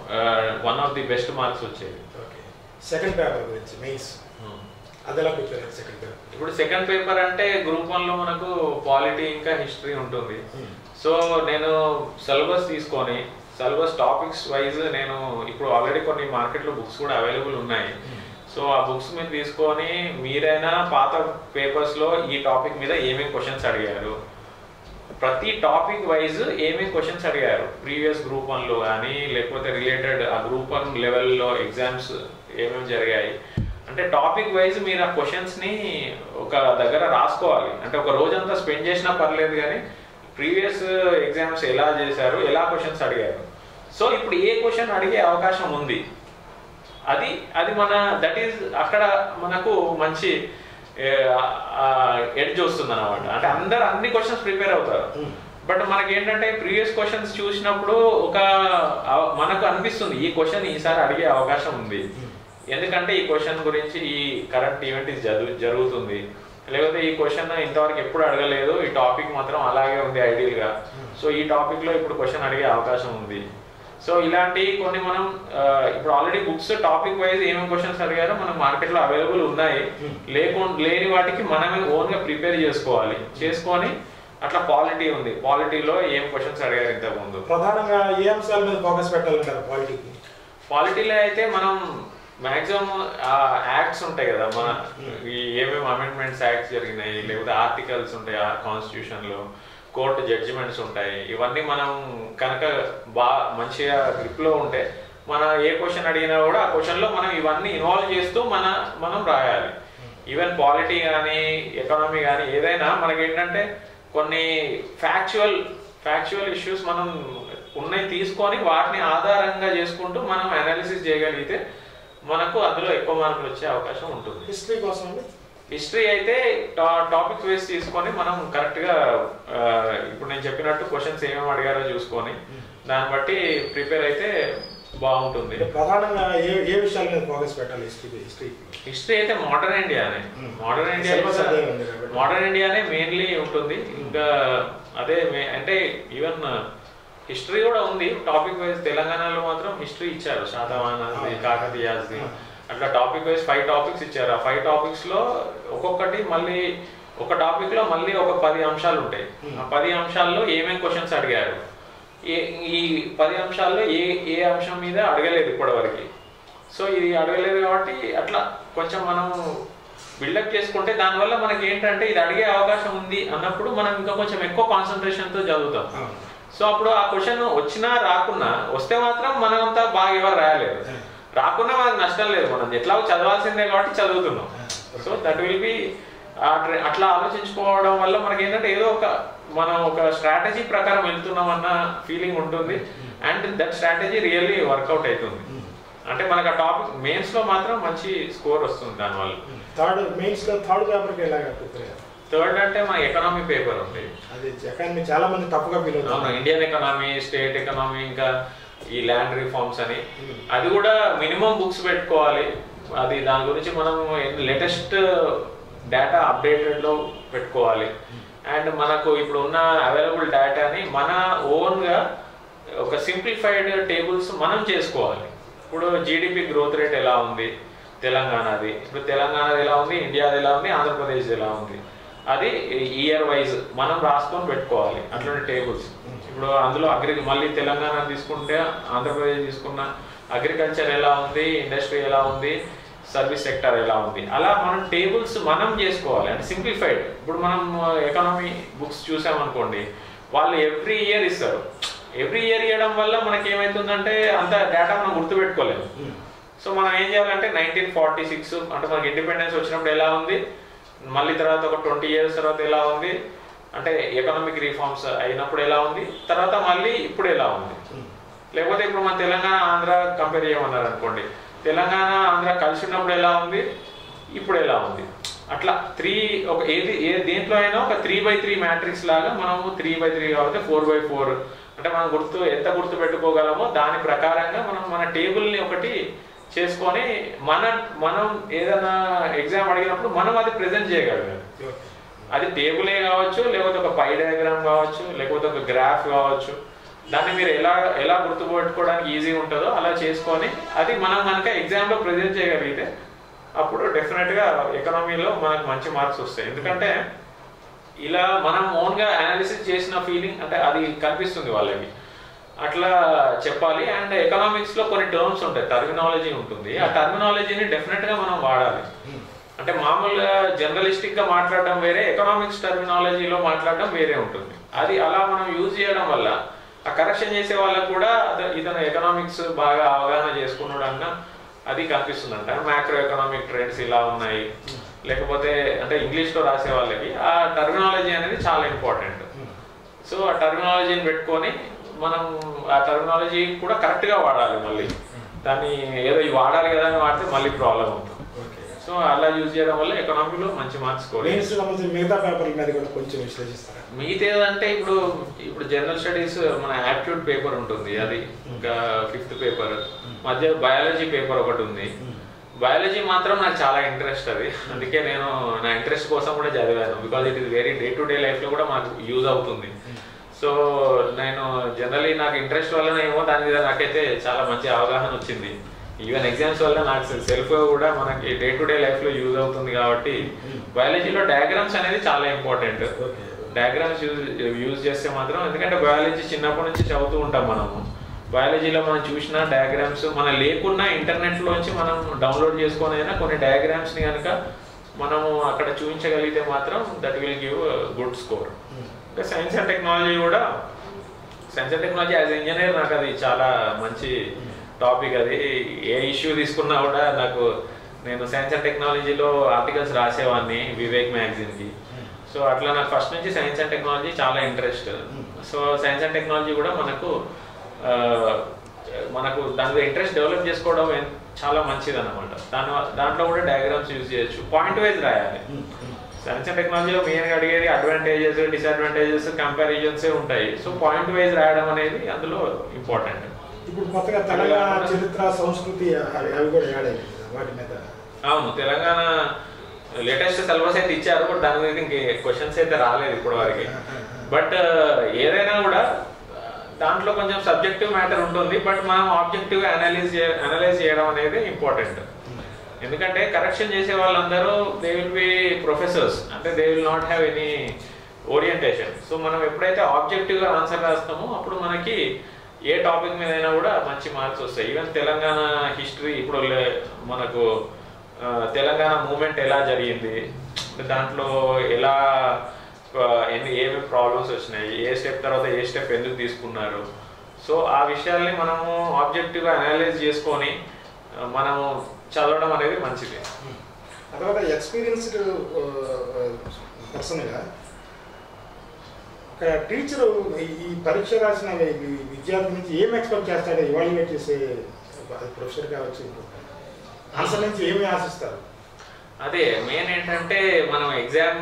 one of the best marks వచ్చేది ఓకే సెకండ్ పేపర్ గురించి మెయిన్స్ అది ఎలా ప్రిపేర్ అయ్యారు సెకండ్ పేపర్ ఇప్పుడు సెకండ్ పేపర్ అంటే గ్రూప్ వన్ లో మనకు పాలిటీ ఇంకా హిస్టరీ ఉంటుంది సో నేను సిలబస్ తీసుకొని సిలబస్ టాపిక్స్ వైజ్ నేను ఇప్పుడు ఆల్రెడీ కొన్ని మార్కెట్లో బుక్స్ కూడా అవైలబుల్ ఉన్నాయి సో ఆ బుక్స్ మీద తీసుకొని మీరైనా పాత పేపర్స్ లో ఈ టాపిక్ మీద ఏమేమి క్వశ్చన్స్ అడిగారు ప్రతి టాపిక్ వైజ్ ఏమేమి క్వశ్చన్స్ అడిగారు ప్రీవియస్ గ్రూప్ వన్ లో కానీ లేకపోతే రిలేటెడ్ ఆ గ్రూప్ వన్ లెవెల్లో ఎగ్జామ్స్ ఏమేమి జరిగాయి అంటే టాపిక్ వైజ్ మీరు ఆ క్వశ్చన్స్ ని ఒక దగ్గర రాసుకోవాలి అంటే ఒక రోజంతా స్పెండ్ చేసినా పర్లేదు కానీ ప్రీవియస్ ఎగ్జామ్స్ ఎలా చేశారు ఎలా క్వశ్చన్స్ అడిగారు సో ఇప్పుడు ఏ క్వశ్చన్ అడిగే అవకాశం ఉంది అది అది మన దట్ ఈస్ అక్కడ మనకు మంచి ఎడ్జ్ వస్తుంది అనమాట అంటే అందరు అన్ని క్వశ్చన్స్ ప్రిపేర్ అవుతారు బట్ మనకి ఏంటంటే ప్రీవియస్ క్వశ్చన్స్ చూసినప్పుడు ఒక అవ- మనకు అనిపిస్తుంది ఈ క్వశ్చన్ ఈసారి అడిగే అవకాశం ఉంది ఎందుకంటే ఈ క్వశ్చన్ గురించి ఈ కరెంట్ ఈవెంట్ ఇది జరుగు జరుగుతుంది లేకపోతే ఈ క్వశ్చన్ ఇంతవరకు ఎప్పుడు అడగలేదు ఈ టాపిక్ మాత్రం అలాగే ఉంది ఐడియల్ గా సో ఈ టాపిక్ లో ఇప్పుడు క్వశ్చన్ అడిగే అవకాశం ఉంది సో ఇలాంటి కొన్ని మనం ఆ, ఇప్పుడు ఆల్రెడీ బుక్స్ టాపిక్ వైజ్ ఏమేమి క్వశ్చన్స్ అడిగారో మన మార్కెట్ లో అవైలబుల్ ఉన్నాయి లేకుండా లేని వాటికి మనమే ఓన్ గా ప్రిపేర్ చేసుకోవాలి చేసుకొని అట్లా పాలిటీ ఉంది పాలిటీలో ఏం క్వశ్చన్స్ అడిగారు ఇంతకు ముందు ప్రధానంగా ఏ అంశాల మీద ఫోకస్ పెట్టాలంటారు పాలిటీకి పాలిటీలో అయితే మనం మాక్సిమం యాక్ట్స్ ఉంటాయి కదా మన ఈ ఏమేమి అమెండ్మెంట్స్ యాక్ట్స్ జరిగినాయి లేకపోతే ఆర్టికల్స్ ఉంటాయి ఆ కాన్స్టిట్యూషన్ లో కోర్టు జడ్జిమెంట్స్ ఉంటాయి ఇవన్నీ మనం కనుక బా మంచిగా గ్రిప్ లో ఉంటే మన ఏ క్వశ్చన్ అడిగినా కూడా ఆ క్వశ్చన్ లో మనం ఇవన్నీ ఇన్వాల్వ్ చేస్తూ మన మనం రాయాలి ఈవెన్ పాలిటీ కానీ ఎకానమీ కానీ ఏదైనా మనకి ఏంటంటే కొన్ని ఫ్యాక్చువల్ ఫ్యాక్చువల్ ఇష్యూస్ మనం ఉన్నాయి తీసుకొని వాటిని ఆధారంగా చేసుకుంటూ మనం అనాలిసిస్ చేయగలిగితే మనకు అందులో ఎక్కువ మార్కులు వచ్చే అవకాశం ఉంటుంది హిస్టరీ కోసం అండి హిస్టరీ అయితే టాపిక్ వేస్ తీసుకొని మనం కరెక్ట్ గా ఆ, ఇప్పుడు నేను చెప్పినట్టు క్వశ్చన్స్ ఏమేమి అడిగారో చూసుకొని దాన్ని బట్టి ప్రిపేర్ అయితే బాగుంటుంది అంటే ప్రధానంగా ఏ ఏ విషయాల మీద ఫోకస్ పెట్టాలి హిస్టరీ హిస్టరీ హిస్టరీ అయితే మోడర్న్ ఇండియానే Hmm. మోడర్న్ ఇండియా Syllabus అదే ఉంది కాబట్టి. మోడర్న్ ఇండియానే మెయిన్లీ ఉంటుంది ఇంకా అదే మే- అంటే ఈవెన్ హిస్టరీ కూడా ఉంది టాపిక్ వైజ్ తెలంగాణలో మాత్రం హిస్టరీ ఇచ్చారు శాతవాహనాది Ah. కాకతీయాది Ah. అట్లా టాపిక్ వైజ్ ఫైవ్ టాపిక్స్ ఇచ్చారు ఆ ఫైవ్ టాపిక్స్లో ఒక్కొక్కటి మళ్ళీ ఒక టాపిక్లో మళ్ళీ ఒక పది అంశాలు ఉంటాయి ఆ పది అంశాల్లో ఏమేమి క్వశ్చన్స్ అడిగారు ఏ ఈ పది అంశాల్లో ఏ ఏ అంశం మీద అడగలేదు ఇప్పటివరకు సో ఇది అడగలేదు కాబట్టి అట్లా కొంచెం మనం బిల్డప్ చేసుకుంటే దానివల్ల మనకి ఏంటంటే ఇది అడిగే అవకాశం ఉంది అన్నప్పుడు మనం ఇంకా కొంచెం ఎక్కువ కాన్సన్ట్రేషన్తో చదువుతాం అవును. సో అప్పుడు ఆ క్వశ్చన్ వచ్చినా రాకున్నా వస్తే మాత్రం మనంతా బాగా ఎవరు రాయలేదు రాకున్నా మనకు నష్టం లేదు మనం ఎట్లా చదవాల్సిందే కాబట్టి చదువుతున్నాం సో దట్ విల్ బి అట్లా ఆలోచించుకోవడం వల్ల మనకి ఏంటంటే ఏదో ఒక మనం ఒక స్ట్రాటజీ ప్రకారం వెళ్తున్నాం అన్న ఫీలింగ్ ఉంటుంది and that strategy really work out అవుతుంది అంటే మనకు ఆ టాపిక్ మెయిన్స్ లో మాత్రం మంచి స్కోర్ వస్తుంది దానివల్ల థర్డ్ మెయిన్స్ లో థర్డ్ పేపర్కి ఎలాగా ప్రిపేర్ అయ్యారు థర్డ్ అంటే మన ఎకనామీ పేపర్ ఉంది అది ఎకానమీ చాలా మంది తప్పుగా ఫీల్ అవును అవుతారు ఇండియన్ ఎకనామీ స్టేట్ ఎకనామీ ఇంకా ఈ ల్యాండ్ రిఫార్మ్స్ అని అది కూడా మినిమం బుక్స్ పెట్టుకోవాలి అది దాని గురించి మనం లేటెస్ట్ డేటా అప్డేటెడ్లో పెట్టుకోవాలి అండ్ మనకు ఇప్పుడు ఉన్న అవైలబుల్ డేటాని మన ఓన్గా ఒక సింప్లిఫైడ్ టేబుల్స్ మనం చేసుకోవాలి ఇప్పుడు జీడిపి గ్రోత్ రేట్ ఎలా ఉంది తెలంగాణది ఇప్పుడు తెలంగాణది ఎలా ఉంది ఇండియాది ఎలా ఉంది ఆంధ్రప్రదేశ్ ఎలా ఉంది అది ఇయర్ వైజ్ మనం రాసుకొని పెట్టుకోవాలి అట్లాంటి టేబుల్స్ ఇప్పుడు అందులో అగ్రి మళ్ళీ తెలంగాణ తీసుకుంటే ఆంధ్రప్రదేశ్ తీసుకున్న అగ్రికల్చర్ ఎలా ఉంది ఇండస్ట్రీ ఎలా ఉంది సర్వీస్ సెక్టర్ ఎలా ఉంది అలా మనం టేబుల్స్ మనం చేసుకోవాలి అంటే సింప్లిఫైడ్ ఇప్పుడు మనం ఎకనామీ బుక్స్ చూసామనుకోండి వాళ్ళు ఎవ్రీ ఇయర్ ఇస్తారు ఎవ్రీ ఇయర్ ఇవ్వడం వల్ల మనకి ఏమవుతుందంటే అంత డేటా మనం గుర్తుపెట్టుకోలేము సో మనం ఏం చేయాలంటే నైన్టీన్ ఫార్టీ సిక్స్ అంటే మనకి ఇండిపెండెన్స్ వచ్చినప్పుడు ఎలా ఉంది మళ్ళీ తర్వాత ఒక ట్వంటీ ఇయర్స్ తర్వాత ఎలా ఉంది అంటే ఎకనామిక్ రిఫార్మ్స్ అయినప్పుడు ఎలా ఉంది తర్వాత మళ్ళీ ఇప్పుడు ఎలా ఉంది లేకపోతే ఇప్పుడు మన తెలంగాణ ఆంధ్ర కంపేర్ చేయమన్నారు అనుకోండి తెలంగాణ ఆంధ్ర కలిసి ఉన్నప్పుడు ఎలా ఉంది ఇప్పుడు ఎలా ఉంది అట్లా త్రీ ఒక ఏది ఏ దేంట్లో అయినా ఒక త్రీ బై త్రీ మ్యాట్రిక్స్ లాగా మనము త్రీ బై త్రీ కాబట్టి ఫోర్ బై ఫోర్ అంటే మనం గుర్తు ఎంత గుర్తు పెట్టుకోగలమో దాని ప్రకారంగా మనం మన టేబుల్ని ఒకటి చేసుకొని మన మనం ఏదైనా ఎగ్జామ్ అడిగినప్పుడు మనం అది ప్రెజెంట్ చేయగలగాలి అది టేబులే కావచ్చు లేకపోతే ఒక పై డయాగ్రామ్ కావచ్చు లేకపోతే ఒక గ్రాఫ్ కావచ్చు దాన్ని మీరు ఎలా ఎలా గుర్తుపెట్టుకోవడానికి ఈజీ ఉంటుందో అలా చేసుకొని అది మనం కనుక ఎగ్జామ్లో ప్రజెంట్ చేయగలిగితే అప్పుడు డెఫినెట్గా ఎకనామీలో మనకు మంచి మార్క్స్ వస్తాయి ఎందుకంటే ఇలా మనం ఓన్గా అనాలిసిస్ చేసిన ఫీలింగ్ అంటే అది కనిపిస్తుంది వాళ్ళకి అట్లా చెప్పాలి అండ్ ఎకనామిక్స్లో కొన్ని టర్మ్స్ ఉంటాయి టర్మినాలజీ ఉంటుంది ఆ టర్మినాలజీని డెఫినెట్గా మనం వాడాలి అంటే మామూలుగా జర్నలిస్టిక్ గా మాట్లాడడం వేరే ఎకనామిక్స్ టర్మినాలజీలో మాట్లాడడం వేరే ఉంటుంది అది అలా మనం యూజ్ చేయడం వల్ల ఆ కరెక్షన్ చేసే వాళ్ళకు కూడా అత- ఇతను ఎకనామిక్స్ బాగా అవగాహన చేసుకున్నాడు అన్న అది కనిపిస్తుందంట మ్యాక్రో ఎకనామిక్ ట్రెండ్స్ ఇలా ఉన్నాయి లేకపోతే అంటే ఇంగ్లీష్లో రాసే వాళ్ళకి ఆ టర్మినాలజీ అనేది చాలా ఇంపార్టెంట్ సో ఆ టర్మినాలజీని పెట్టుకొని మనం ఆ టర్మినాలజీ కూడా కరెక్ట్గా వాడాలి మళ్ళీ దాన్ని ఏదో ఇది వాడాలి కదా అని వాడితే మళ్ళీ ప్రాబ్లం అవుతుంది ఓకే సో అలా యూజ్ చేయడం వల్ల ఎకనామీలో మంచి మార్క్స్ స్కోర్ మెయిన్స్ సంబంధించి మిగతా పేపర్ల మీద కూడా కొంచెం విశ్లేషిస్తారా మిగతా ఏదంటే ఇప్పుడు ఇప్పుడు జనరల్ స్టడీస్ మన యాప్ట్యూడ్ పేపర్ ఉంటుంది అది ఇంకా ఫిఫ్త్ పేపర్ మధ్య బయాలజీ పేపర్ ఒకటి ఉంది బయాలజీ మాత్రం నాకు చాలా ఇంట్రెస్ట్ అది అందుకే నేను నా ఇంట్రెస్ట్ కోసం కూడా చదివాను because it is very day to day లైఫ్లో కూడా మాకు యూజ్ అవుతుంది సో నేను జనరలీ నాకు ఇంట్రెస్ట్ వల్ల ఏమో దాని మీద నాకైతే చాలా మంచి అవగాహన వచ్చింది ఈవెన్ ఎగ్జామ్స్ వల్ల నాకు సెల్ఫ్ కూడా మనకి డే టు డే లైఫ్లో యూజ్ అవుతుంది కాబట్టి బయాలజీలో డయాగ్రామ్స్ అనేది చాలా important okay diagrams use use చేస్తే మాత్రం ఎందుకంటే బయాలజీ చిన్నప్పటి నుంచి చదువుతూ ఉంటాం మనము బయాలజీలో మనం చూసిన డయాగ్రామ్స్ మన లేకున్నా ఇంటర్నెట్లోంచి మనం డౌన్లోడ్ చేసుకొని అయినా కొన్ని డయాగ్రామ్స్ని కనుక మనము అక్కడ చూపించగలిగితే మాత్రం that will give good score ఇంకా సైన్స్ అండ్ టెక్నాలజీ కూడా science and technology as engineer నాకు అది చాలా మంచి టాపిక్ అది ఏ ఇష్యూ తీసుకున్నా కూడా నాకు నేను సైన్స్ అండ్ టెక్నాలజీలో ఆర్టికల్స్ రాసేవాడిని వివేక్ మ్యాగజైన్కి సో అట్లా నాకు ఫస్ట్ నుంచి సైన్స్ అండ్ టెక్నాలజీ చాలా interest so science and technology కూడా మనకు ఆ, మనకు దాని మీద ఇంట్రెస్ట్ డెవలప్ చేసుకోవడం ఎన్- చాలా మంచిది అనమాట దాని వ- దాంట్లో కూడా డయాగ్రామ్స్ యూజ్ చేయొచ్చు పాయింట్ వైజ్ రాయాలి సైన్స్ అండ్ టెక్నాలజీలో మెయిన్గా అడిగేది అడ్వాంటేజెస్ డిసడ్వాంటేజెస్ కంపారిజన్స్ ఉంటాయి సో పాయింట్ వైజ్ రాయడం అనేది అందులో ఇంపార్టెంట్ ఇప్పుడు కొత్తగా తెలంగాణ చరిత్ర సంస్కృతి అవి అవి కూడా యాడ్ అయ్యాయి కదా, వాటి మీద అవును తెలంగాణ లేటెస్ట్ సిలబస్ అయితే ఇచ్చారు బట్ దాని మీద ఇంకే క్వశ్చన్స్ అయితే రాలేదు ఇప్పటి వరకు బట్ ఏదైనా కూడా ఆ, దాంట్లో కొంచెం సబ్జెక్టివ్ మ్యాటర్ ఉంటుంది బట్ మనం ఆబ్జెక్టివ్ అనలైజ్ అనలైజ్ చేయడం అనేది ఇంపార్టెంట్ ఎందుకంటే కరెక్షన్ చేసే వాళ్ళందరూ దే విల్ బి ప్రొఫెసర్స్ అంటే they will not have any orientation so మనం ఎప్పుడైతే ఆబ్జెక్టివ్గా ఆన్సర్ రాస్తామో అప్పుడు మనకి ఏ టాపిక్ మీద అయినా కూడా మంచి మార్క్స్ వస్తాయి ఈవెన్ తెలంగాణ హిస్టరీ ఇప్పుడు లే- మనకు ఆ, తెలంగాణ మూమెంట్ ఎలా జరిగింది దాంట్లో ఎలా ఆ, ఎన్ని ఏమేమి ప్రాబ్లమ్స్ వచ్చినాయి ఏ స్టెప్ తర్వాత ఏ స్టెప్ ఎందుకు తీసుకున్నారు సో ఆ విషయాల్ని మనము ఆబ్జెక్టివ్గా అనలైజ్ చేసుకొని ఆ, మనము చదవడం అనేది మంచిది ఆ తర్వాత ఎక్స్పీరియన్స్డ్ పర్సన్గా ఒక టీచరు ఈ పరీక్ష రాసిన ఈ విద్యార్థి నుంచి ఏం ఎక్స్పెక్ట్ చేస్తాడో ఇవాల్యుయేట్ చేసే ప్రొఫెసర్ కావచ్చు ఆన్సర్ నుంచి ఏమి ఆశిస్తారు అదే మెయిన్ ఏంటంటే మనం ఎగ్జామ్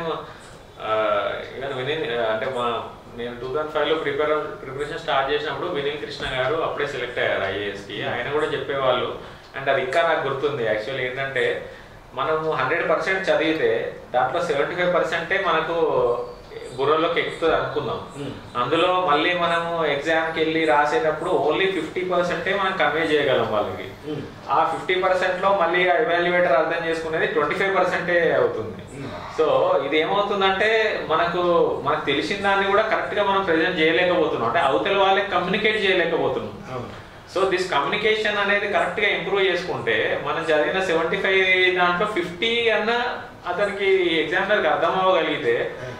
ఈవెన్ వినిన్ అంటే మా నేను టూ థౌసండ్ ఫైవ్లో ప్రిపేర్ ప్రిపరేషన్ స్టార్ట్ చేసినప్పుడు వినీల్ కృష్ణ గారు అప్పుడే సెలెక్ట్ అయ్యారు ఐఏఎస్కి ఆయన కూడా చెప్పేవాళ్ళు అండ్ అది ఇంకా నాకు గుర్తుంది యాక్చువల్లీ ఏంటంటే మనము హండ్రెడ్ పర్సెంట్ చదివితే దాంట్లో సెవెంటీ ఫైవ్ పర్సెంటే మనకు బుర్రలోకి ఎక్కుతుంది అనుకుందాం అందులో మళ్ళీ మనము ఎగ్జామ్కి వెళ్ళి రాసేటప్పుడు ఓన్లీ ఫిఫ్టీ పర్సెంటే మనం కన్వే చేయగలం వాళ్ళకి ఆ ఫిఫ్టీ పర్సెంట్ లో మళ్ళీ ఆ ఎవాల్యుయేటర్ అర్థం చేసుకునేది ట్వంటీ ఫైవ్ పర్సెంటే అవుతుంది సో ఇది ఏమవుతుందంటే మనకు మనకు తెలిసిన దాన్ని కూడా కరెక్ట్ గా మనం ప్రెజెంట్ చేయలేకపోతున్నాం అంటే అవతల వాళ్ళకి కమ్యూనికేట్ చేయలేకపోతున్నాం అవును సో దిస్ కమ్యూనికేషన్ అనేది కరెక్ట్ గా ఇంప్రూవ్ చేసుకుంటే మనం చదివిన సెవెంటీ ఫైవ్ దాంట్లో ఫిఫ్టీ అన్న అతనికి ఎగ్జామినర్కి అర్థం అవ్వగలిగితే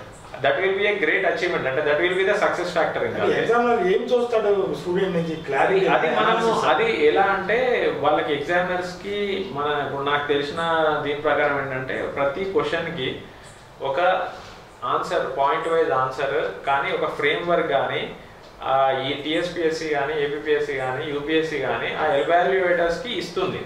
that will be a great achievement అంటే that will be the success factor ఇంకా ఎగ్జామ్ ఏం చూస్తాడు స్టూడెంట్ నుంచి అది క్లారిటీ అది మనము అది ఎలా అంటే వాళ్ళకి ఎగ్జామినర్స్ కి మన ఇప్పుడు నాకు తెలిసిన దీని ప్రకారం ఏంటంటే ప్రతి క్వశ్చన్ కి ఒక ఆన్సర్ పాయింట్ వైజ్ ఆన్సర్ కానీ ఒక ఫ్రేమ్ వర్క్ కానీ ఆ, ఈ టిఎస్పిఎస్సి కానీ ఏపీఎస్సి కానీ యూపీఎస్సి కానీ ఆ ఎవాల్యుయేటర్స్ కి ఇస్తుంది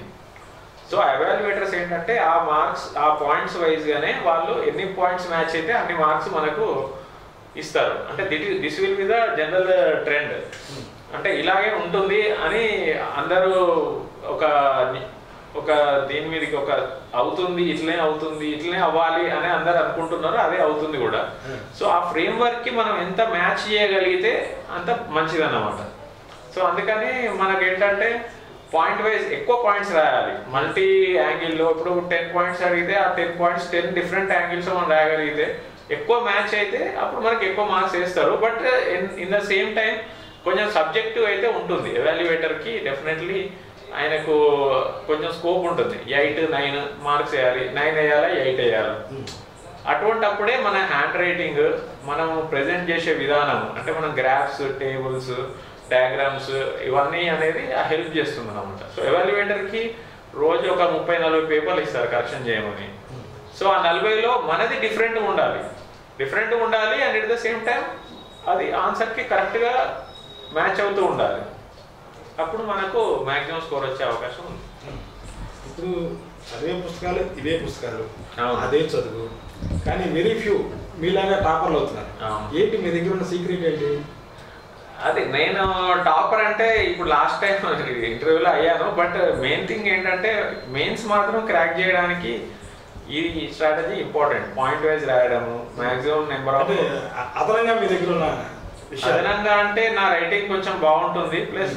సో ఎవాల్యుయేటర్స్ ఏంటంటే ఆ మార్క్స్ ఆ పాయింట్స్ వైజ్ గానే వాళ్ళు ఎన్ని పాయింట్స్ మ్యాచ్ అయితే అన్ని మార్క్స్ మనకు ఇస్తారు అంటే that this will be the general trend అంటే ఇలాగే ఉంటుంది అని అందరూ ఒక ని- ఒక దీని మీదకి ఒక అవుతుంది ఇట్లనే అవుతుంది ఇట్లనే అవ్వాలి అని అందరు అనుకుంటున్నారు అదే అవుతుంది కూడా సో ఆ ఫ్రేమ్ వర్క్ కి మనం ఎంత మ్యాచ్ చేయగలిగితే అంత మంచిది అన్నమాట సో అందుకని మనకి ఏంటంటే పాయింట్ వైజ్ ఎక్కువ పాయింట్స్ రాయాలి మల్టీ యాంగిల్లో ఇప్పుడు టెన్ పాయింట్స్ అడిగితే ఆ ten points ten different angles మనం రాయగలిగితే ఎక్కువ మ్యాచ్ అయితే అప్పుడు మనకి ఎక్కువ మార్క్స్ వేస్తారు but in the same time కొంచెం సబ్జెక్టివ్ అయితే ఉంటుంది ఎవాల్యుయేటర్ కి డెఫినెట్లీ ఆయనకు కొంచెం స్కోప్ ఉంటుంది ఎయిట్ నైన్ మార్క్స్ వేయాలి నైన్ వేయాలా ఎయిట్ వేయాలి అటువంటప్పుడే మన హ్యాండ్ రైటింగ్ మనం ప్రెజెంట్ చేసే విధానం అంటే మనం గ్రాఫ్స్ టేబుల్స్ డయాగ్రామ్స్ ఇవన్నీ అనేది హెల్ప్ చేస్తుంది అనమాట సో ఎవాల్యుయేటర్కి రోజు ఒక ముప్పై నలభై పేపర్లు ఇస్తారు కరెక్షన్ చేయమని సో ఆ నలభైలో మనది డిఫరెంట్ ఉండాలి డిఫరెంట్ ఉండాలి and at the same time అది ఆన్సర్కి కరెక్ట్గా మ్యాచ్ అవుతూ ఉండాలి అప్పుడు మనకు మ్యాక్సిమం స్కోర్ వచ్చే అవకాశం ఉంది ఇప్పుడు చదివే పుస్తకాలు ఇవే పుస్తకాలు అవును. అదే చదువు కానీ వెరీ ఫ్యూ మీలాగా టాపర్లు అవుతున్నారు అవును. ఏంటి మీ దగ్గర ఉన్న సీక్రెట్ ఏంటి అదే నేను టాపర్ అంటే ఇప్పుడు లాస్ట్ టైం ఇంటర్వ్యూలో అయ్యాను బట్ మెయిన్ థింగ్ ఏంటంటే మెయిన్స్ మాత్రం క్రాక్ చేయడానికి ఈ స్ట్రాటజీ ఇంపార్టెంట్ పాయింట్ వైజ్ రాయడము మాక్సిమం నెంబర్ ఆఫ్ అంటే అ- అదనంగా మీ దగ్గర ఉన్న విషయాలు అదనంగా అంటే నా రైటింగ్ కొంచెం బాగుంటుంది ప్లస్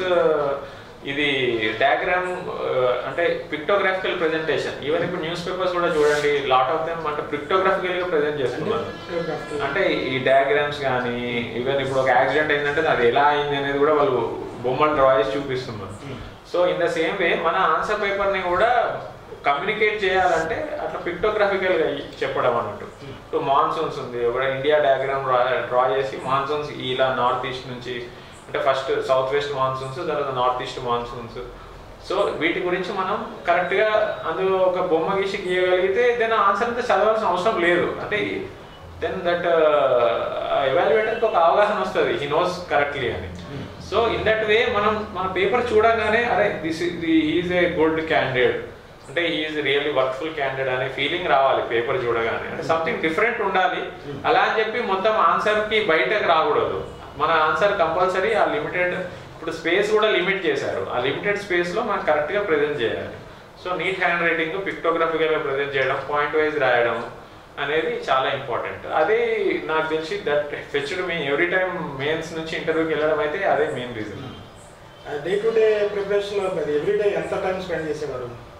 ఇది డయాగ్రామ్ అంటే పిక్టోగ్రాఫికల్ ప్రెజెంటేషన్ ఈవెన్ ఇప్పుడు న్యూస్ పేపర్స్ కూడా చూడండి లాట్ ఆఫ్ దెమ్ అంటే పిక్టోగ్రాఫికల్ గా ప్రెజెంట్ చేస్తున్నారు అంటే ఈ డయాగ్రామ్స్ కానీ ఈవెన్ ఇప్పుడు ఒక యాక్సిడెంట్ అయిందంటే అది ఎలా అయింది అనేది కూడా వాళ్ళు బొమ్మలు డ్రా చేసి చూపిస్తున్నారు so in the same way మన ఆన్సర్ పేపర్ని కూడా కమ్యూనికేట్ చేయాలంటే అట్లా పిక్టోగ్రాఫికల్ గా చెప్పడం అన్నట్టు ఇప్పుడు మాన్సూన్స్ ఉంది ఒక ఇండియా డయాగ్రామ్ డ్రా చేసి మాన్సూన్స్ ఇలా నార్త్ ఈస్ట్ నుంచి అంటే ఫస్ట్ సౌత్ వెస్ట్ మాన్సూన్స్ తర్వాత నార్త్ ఈస్ట్ మాన్సూన్స్ సో వీటి గురించి మనం కరెక్ట్ గా అందులో ఒక బొమ్మ గీసి గీయగలిగితే దెన్ ఆన్సర్ అంతా చదవాల్సిన అవసరం లేదు అంటే దెన్ దట్ ఎవాల్యుయేటర్కి ఒక అవగాహన వస్తుంది హీ నోస్ కరెక్ట్లీ అని సో ఇన్ దట్ వే మనం మన పేపర్ చూడగానే అరే this is a good candidate అంటే ఈజ్ రియల్లీ వర్క్ఫుల్ క్యాండిడేట్ అనే ఫీలింగ్ రావాలి పేపర్ చూడగానే అంటే సంథింగ్ డిఫరెంట్ ఉండాలి అలా అని చెప్పి మొత్తం ఆన్సర్ కి బయటకు రాకూడదు మన ఆన్సర్ కంపల్సరీ ఆ లిమిటెడ్ ఇప్పుడు స్పేస్ కూడా లిమిట్ చేశారు ఆ లిమిటెడ్ స్పేస్ లో మనం కరెక్ట్ గా ప్రెజెంట్ చేయాలి so neat handwriting pictographical గా ప్రెజెంట్ చేయడం పాయింట్ వైజ్ రాయడం అనేది చాలా ఇంపార్టెంట్ అదే నాకు తెలిసి that fetched me every time mains నుంచి ఇంటర్వ్యూకి వెళ్ళడం అయితే అదే main reason day to day preparation లో మరి ఎవ్రీ డే ఎంత టైం స్పెండ్ చేసేవారు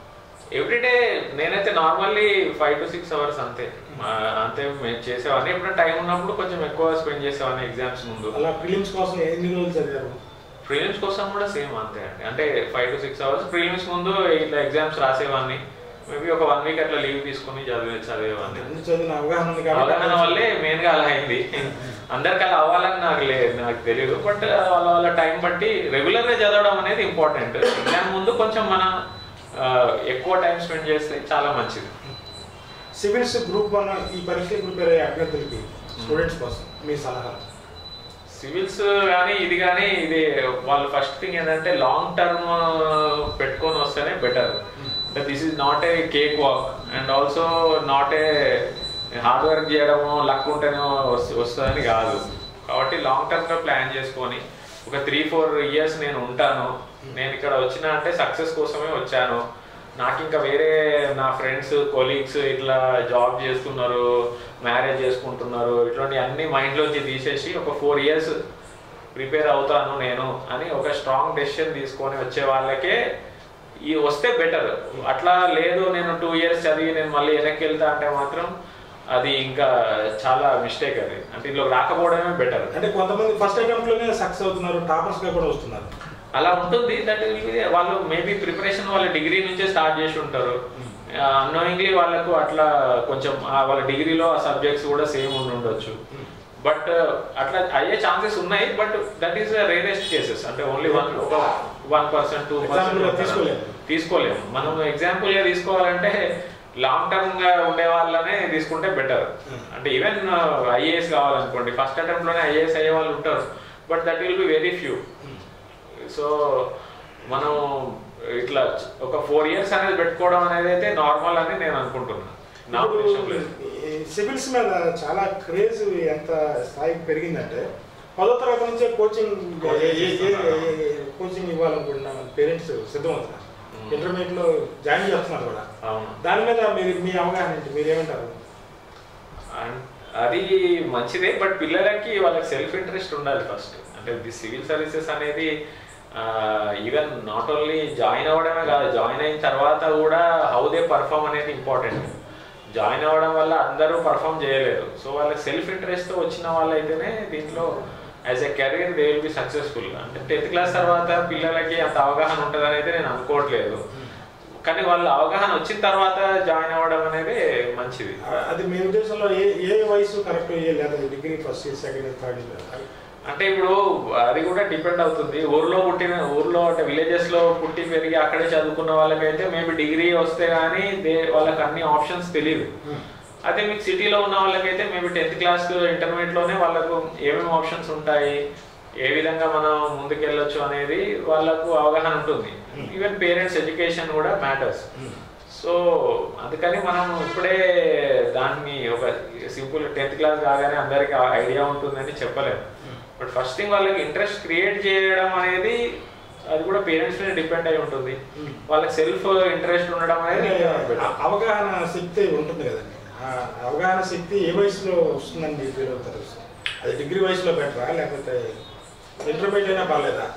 ఎవ్రీడే నేనైతే normally five to six hours అంతే ఆ, అంతే మేము చేసేవాడిని ఎప్పుడైనా టైం ఉన్నప్పుడు కొంచెం ఎక్కువ స్పెండ్ చేసేవాడిని ఎగ్జామ్స్ ముందు అలా ఫిలిమ్స్ కోసం ఎన్ని రోజులు చదివారు ప్రిలిమ్స్ కోసం కూడా సేమ్ అంతే అండి అంటే five to six hours prelims ముందు ఇట్లా ఎగ్జామ్స్ రాసేవాడిని మేబీ ఒక వన్ వీక్ అట్లా లీవ్ తీసుకుని చదివే చదివేవాడిని అన్ని చదివిన అవగాహన ఉంది అవగాహన వల్లే మెయిన్ గా అలా అయింది అందరికి అలా అవ్వాలని నాకు లేదు నాకు తెలియదు బట్ వాళ్ళ వాళ్ళ టైం బట్టి రెగ్యులర్ గా చదవడం అనేది ఇంపార్టెంట్ ఎగ్జామ్ ముందు కొంచెం మన ఆ, ఎక్కువ టైం స్పెండ్ చేస్తే చాలా మంచిది సివిల్స్ గ్రూప్ వన్ ఈ పరీక్షలు ప్రిపేర్ అయ్యే అభ్యర్థులకి స్టూడెంట్స్ కోసం మీ సలహా సివిల్స్ కానీ ఇది కానీ ఇది వాళ్ళు ఫస్ట్ థింగ్ ఏంటంటే లాంగ్ టర్మ్ పెట్టుకొని వస్తేనే బెటర్ అంటే this is not a cake walk and also not a hard work చేయడము లక్ ఉంటేనే వస్తు- వస్తుందని కాదు కాబట్టి లాంగ్ టర్మ్గా ప్లాన్ చేసుకొని ఒక త్రీ ఫోర్ ఇయర్స్ నేను ఉంటాను నేను ఇక్కడ వచ్చిన అంటే సక్సెస్ కోసమే వచ్చాను నాకు ఇంకా వేరే నా ఫ్రెండ్స్ కొలీగ్స్ ఇట్లా జాబ్ చేస్తున్నారు మ్యారేజ్ చేసుకుంటున్నారు ఇట్లాంటి అన్ని మైండ్లోంచి తీసేసి ఒక ఫోర్ ఇయర్స్ ప్రిపేర్ అవుతాను నేను అని ఒక స్ట్రాంగ్ డెసిషన్ తీసుకొని వచ్చే వాళ్ళకే ఈ వస్తే బెటర్ అట్లా లేదు నేను టూ ఇయర్స్ చదివి నేను మళ్ళీ వెనక్కి వెళ్తా అంటే మాత్రం అది ఇంకా చాలా మిస్టేక్ అది అంటే ఇందులో రాకపోవడమే బెటర్ అంటే కొంతమంది ఫస్ట్ అటెంప్ట్ లోనే సక్సెస్ అవుతున్నారు టాపర్స్ గా కూడా వస్తున్నారు అలా ఉంటుంది దట్ వాళ్ళు మేబీ ప్రిపరేషన్ వాళ్ళ డిగ్రీ నుంచే స్టార్ట్ చేసి ఉంటారు అన్నోయింగ్లీ వాళ్ళకు అట్లా కొంచెం ఆ వాళ్ళ డిగ్రీలో ఆ సబ్జెక్ట్స్ కూడా సేమ్ ఉండి ఉండొచ్చు బట్ అట్లా అయ్యే ఛాన్సెస్ ఉన్నాయి but that is rarest cases అంటే ఓన్లీ వన్ ఒక వన్ పర్సెంట్ టూ Example గా తీసుకోలేము. తీసుకోలేము మనం ఎగ్జాంపుల్ గా తీసుకోవాలంటే లాంగ్ టర్మ్ గా ఉండే వాళ్ళనే తీసుకుంటే బెటర్ Hmm. అంటే ఈవెన్ ఐఏఎస్ కావాలనుకోండి ఫస్ట్ అటెంప్ట్ లోనే ఐఏఎస్ అయ్యే వాళ్ళు ఉంటారు but that will be very few so మనం ఇట్లా ఒక ఫోర్ ఇయర్స్ అనేది పెట్టుకోవడం అనేది అయితే నార్మల్ అని నేను అనుకుంటున్నాను నా ఉద్దేశం లేదు సివిల్స్ మీద చాలా క్రేజ్ ఎంత స్థాయికి పెరిగిందంటే పదో తరగతి నుంచే కోచింగ్ Coaching ఇస్తున్నారు. కోచింగ్ ఇవ్వాలనుకుంటున్నా పేరెంట్స్ సిద్ధమవుతున్నారు Hmm. ఇంటర్మీడియట్ లో జాయిన్ చేస్తున్నారు కూడా అవును దాని మీద మీరు మీ అవగాహన ఏంటి మీరు ఏమంటారు అండ్ అది మంచిదే బట్ పిల్లలకి వాళ్ళకి సెల్ఫ్ ఇంట్రెస్ట్ ఉండాలి ఫస్ట్ అంటే ది సివిల్ సర్వీసెస్ అనేది ఈవెన్ నాట్ ఓన్లీ జాయిన్ అవ్వడమే కాదు జాయిన్ అయిన తర్వాత కూడా హౌ దే పర్ఫామ్ అనేది ఇంపార్టెంట్ జాయిన్ అవ్వడం వల్ల అందరూ పర్ఫామ్ చేయలేరు సో వాళ్ళకి సెల్ఫ్ ఇంట్రెస్ట్తో వచ్చిన వాళ్ళైతేనే దీంట్లో as a career they will be successful అంటే టెన్త్ క్లాస్ తర్వాత పిల్లలకి అంత అవగాహన ఉంటుందని అయితే నేను అనుకోవట్లేదు కానీ వాళ్ళ అవగాహన వచ్చిన తర్వాత జాయిన్ అవ్వడం అనేది మంచిది ఆ- అది మీ ఉద్దేశంలో ఏ ఏ వయసు కరెక్ట్ ఏ లేదా degree first year second year third year అంటే ఇప్పుడు అది కూడా డిపెండ్ అవుతుంది ఊర్లో పుట్టిన ఊర్లో అంటే విలేజెస్ లో పుట్టి పెరిగి అక్కడే చదువుకున్న వాళ్ళకైతే మేబీ డిగ్రీ వస్తే కానీ దే వాళ్ళకి అన్ని ఆప్షన్స్ తెలియదు అదే మీకు సిటీలో ఉన్న వాళ్ళకైతే మేబీ టెన్త్ క్లాస్ ఇంటర్మీడియట్ లోనే వాళ్ళకు ఏమేమి ఆప్షన్స్ ఉంటాయి ఏ విధంగా మనం ముందుకెళ్ళొచ్చు అనేది వాళ్ళకు అవగాహన ఉంటుంది ఈవెన్ పేరెంట్స్ ఎడ్యుకేషన్ కూడా మ్యాటర్స్ సో అందుకని మనం ఇప్పుడే దాన్ని ఒక సింపుల్ టెన్త్ క్లాస్ కాగానే అందరికి ఐడియా ఉంటుందని చెప్పలేము బట్ ఫస్ట్ థింగ్ వాళ్ళకి ఇంట్రెస్ట్ క్రియేట్ చేయడం అనేది అది కూడా పేరెంట్స్ మీద డిపెండ్ అయి ఉంటుంది వాళ్ళకి సెల్ఫ్ ఇంట్రెస్ట్ ఉండడం అనేది better. ఆ- అవగాహన శక్తి ఉంటుంది కదండి ఆ అవగాహన శక్తి ఏ వయసులో వస్తుందని మీరు ఫీల్ అవుతారు అది డిగ్రీ వయసులో బెటరా లేకపోతే ఇంటర్మీడియట్ అయినా పర్లేదా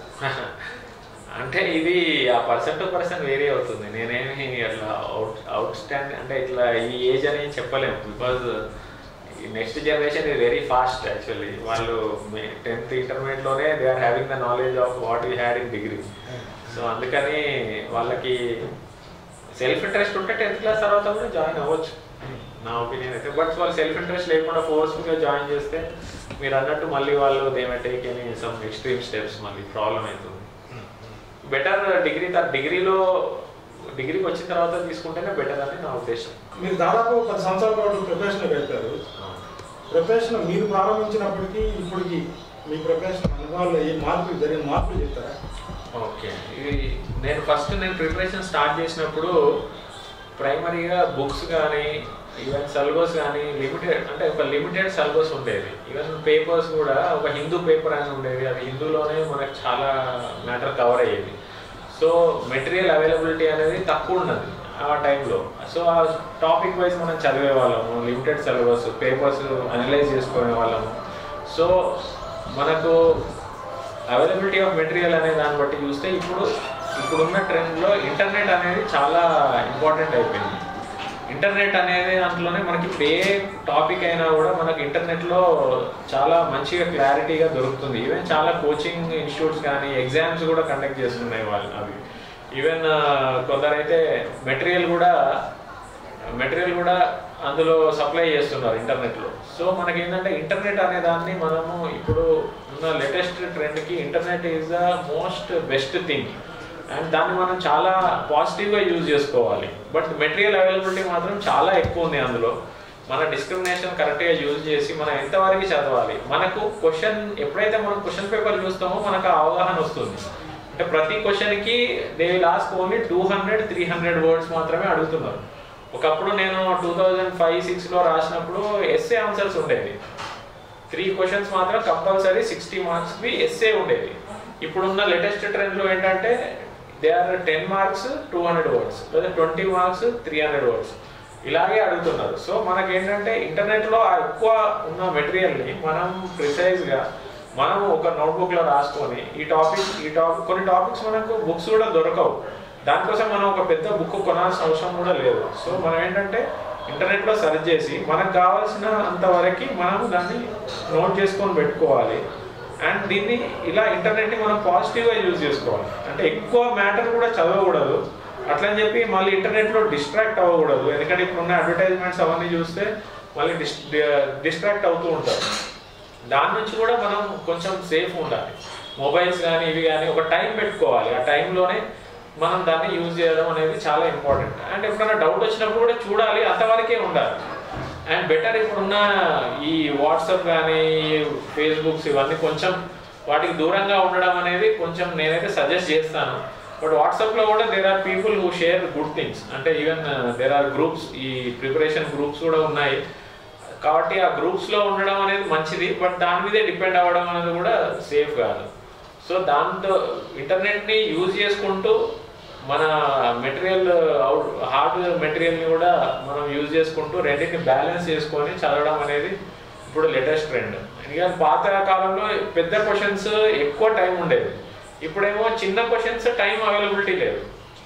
అంటే ఇది ఆ పర్సన్ టు పర్సన్ వేరీ అవుతుంది నేనేమి అట్లా అవుట్ అవుట్ స్టాండ్ అంటే ఇట్లా ఈ ఏజ్ అని చెప్పలేము because next generation is very fast actually వాళ్ళు టెన్త్ ఇంటర్మీడియట్లోనే they are having the knowledge of what you had in degree so అందుకని వాళ్ళకి సెల్ఫ్ ఇంట్రెస్ట్ ఉంటే టెన్త్ క్లాస్ తర్వాత కూడా జాయిన్ అవ్వచ్చు నా ఒపీనియన్ అయితే బట్ వాళ్ళు సెల్ఫ్ ఇంట్రెస్ట్ లేకుండా ఫోర్స్ఫుల్గా జాయిన్ చేస్తే మీరు అన్నట్టు మళ్ళీ వాళ్ళు they may take any some extreme steps మళ్ళీ ప్రాబ్లం అవుతుంది బెటర్ డిగ్రీ డిగ్రీలో డిగ్రీకి వచ్చిన తర్వాత తీసుకుంటేనే బెటర్ అని నా ఉద్దేశం మీరు దాదాపు పది సంవత్సరాల పాటు ప్రిపరేషన్ గడిపారు ప్రిపరేషన్ మీరు ప్రారంభించినప్పటికీ ఇప్పటికి మీ ప్రిపరేషన్ అనుభవాల్లో ఏ మార్పులు జరిగిన మార్పులు చెప్తారా ఓకే ఇది నేను ఫస్ట్ నేను ప్రిపరేషన్ స్టార్ట్ చేసినప్పుడు ప్రైమరీగా బుక్స్ కానీ ఈవెన్ సల్బస్ కానీ లిమిటెడ్ అంటే ఒక లిమిటెడ్ సల్బస్ ఉండేది ఈవెన్ పేపర్స్ కూడా ఒక హిందూ పేపర్ అని ఉండేది అది హిందూలోనే మనకు చాలా మ్యాటర్ కవర్ అయ్యేది సో మెటీరియల్ అవైలబిలిటీ అనేది తక్కువ ఉన్నది ఆ టైంలో సో ఆ టాపిక్ వైజ్ మనం చదివే వాళ్ళము లిమిటెడ్ సిలబస్ పేపర్స్ అనలైజ్ చేసుకునే వాళ్ళము సో మనకు అవైలబిలిటీ ఆఫ్ మెటీరియల్ అనే దాన్ని బట్టి చూస్తే ఇప్పుడు ఇప్పుడున్న ట్రెండ్లో ఇంటర్నెట్ అనేది చాలా ఇంపార్టెంట్ అయిపోయింది ఇంటర్నెట్ అనేది దాంట్లోనే మనకి ఇప్పుడు ఏ టాపిక్ అయినా కూడా మనకి ఇంటర్నెట్లో చాలా మంచిగా క్లారిటీగా దొరుకుతుంది ఈవెన్ చాలా కోచింగ్ ఇన్స్టిట్యూట్స్ కానీ ఎగ్జామ్స్ కూడా కండక్ట్ చేస్తున్నాయి వాళ్ళు అవి ఈవెన్ కొందరైతే మెటీరియల్ కూడా మెటీరియల్ కూడా అందులో సప్లై చేస్తున్నారు ఇంటర్నెట్లో సో మనకి ఏంటంటే ఇంటర్నెట్ అనే దాన్ని మనము ఇప్పుడు ఉన్న లేటెస్ట్ ట్రెండ్కి internet is the most best thing and దాన్ని మనం చాలా పాజిటివ్గా యూజ్ చేసుకోవాలి బట్ మెటీరియల్ అవైలబిలిటీ మాత్రం చాలా ఎక్కువ ఉంది అందులో మన డిస్క్రిమినేషన్ కరెక్ట్గా యూజ్ చేసి మనం ఎంతవరకు చదవాలి మనకు క్వశ్చన్ ఎప్పుడైతే మనం క్వశ్చన్ పేపర్ చూస్తామో మనకు ఆ అవగాహన వస్తుంది అంటే ప్రతి క్వశ్చన్కి they last only two hundred three hundred words మాత్రమే అడుగుతున్నారు ఒకప్పుడు నేను టూ థౌజండ్ ఫైవ్ సిక్స్లో రాసినప్పుడు ఎస్ఏ ఆన్సర్స్ ఉండేది త్రీ క్వశ్చన్స్ మాత్రం కంపల్సరీ సిక్స్టీ మార్క్స్వి ఎస్ఏ ఉండేది ఇప్పుడున్న లేటెస్ట్ ట్రెండ్లో ఏంటంటే they are ten marks two hundred words లేదా twenty marks three hundred words ఇలాగే అడుగుతున్నారు సో మనకి ఏంటంటే ఇంటర్నెట్లో ఆ ఎక్కువ ఉన్న మెటీరియల్ని మనం ప్రిసైజ్గా మనం ఒక నోట్బుక్లో రాసుకొని ఈ టాపిక్ ఈ టాపిక్ కొన్ని టాపిక్స్ మనకు బుక్స్ కూడా దొరకవు దానికోసం మనం ఒక పెద్ద బుక్ కొనాల్సిన అవసరం కూడా లేదు సో మనం ఏంటంటే ఇంటర్నెట్లో సెర్చ్ చేసి మనకు కావాల్సిన అంతవరకు మనం దాన్ని నోట్ చేసుకొని పెట్టుకోవాలి అండ్ దీన్ని ఇలా ఇంటర్నెట్ని మనం పాజిటివ్గా యూజ్ చేసుకోవాలి అంటే ఎక్కువ మ్యాటర్ కూడా చదవకూడదు అట్లని చెప్పి మళ్ళీ ఇంటర్నెట్లో డిస్ట్రాక్ట్ అవ్వకూడదు ఎందుకంటే ఇప్పుడున్న అడ్వర్టైజ్మెంట్స్ అవన్నీ చూస్తే మళ్ళీ డిస్ డిస్ట్రాక్ట్ అవుతూ ఉంటారు దాని నుంచి కూడా మనం కొంచెం సేఫ్ ఉండాలి మొబైల్స్ కానీ ఇవి కానీ ఒక టైం పెట్టుకోవాలి ఆ టైంలోనే మనం దాన్ని యూజ్ చేయడం అనేది చాలా ఇంపార్టెంట్ అండ్ ఎప్పుడైనా డౌట్ వచ్చినప్పుడు కూడా చూడాలి అంతవరకే ఉండాలి అండ్ బెటర్ ఇప్పుడున్న ఈ వాట్సాప్ కానీ ఫేస్బుక్స్ ఇవన్నీ కొంచెం వాటికి దూరంగా ఉండడం అనేది కొంచెం నేనైతే సజెస్ట్ చేస్తాను బట్ వాట్సాప్లో కూడా there are people who share good things అంటే ఈవెన్ దేర్ ఆర్ గ్రూప్స్ ఈ ప్రిపరేషన్ గ్రూప్స్ కూడా ఉన్నాయి కాబట్టి ఆ గ్రూప్స్లో ఉండడం అనేది మంచిది బట్ దాని మీదే డిపెండ్ అవ్వడం అనేది కూడా సేఫ్ కాదు సో దాంతో ఇంటర్నెట్ని యూజ్ చేసుకుంటూ మన మెటీరియల్ అవుట్ హార్డ్ మెటీరియల్ని కూడా మనం యూజ్ చేసుకుంటూ రెండింటిని బ్యాలెన్స్ చేసుకొని చదవడం అనేది ఇప్పుడు లేటెస్ట్ ట్రెండ్ ఎందుకంటే పాత కాలంలో పెద్ద క్వశ్చన్స్ ఎక్కువ టైం ఉండేది ఇప్పుడేమో చిన్న క్వశ్చన్స్ టైం అవైలబిలిటీ లేదు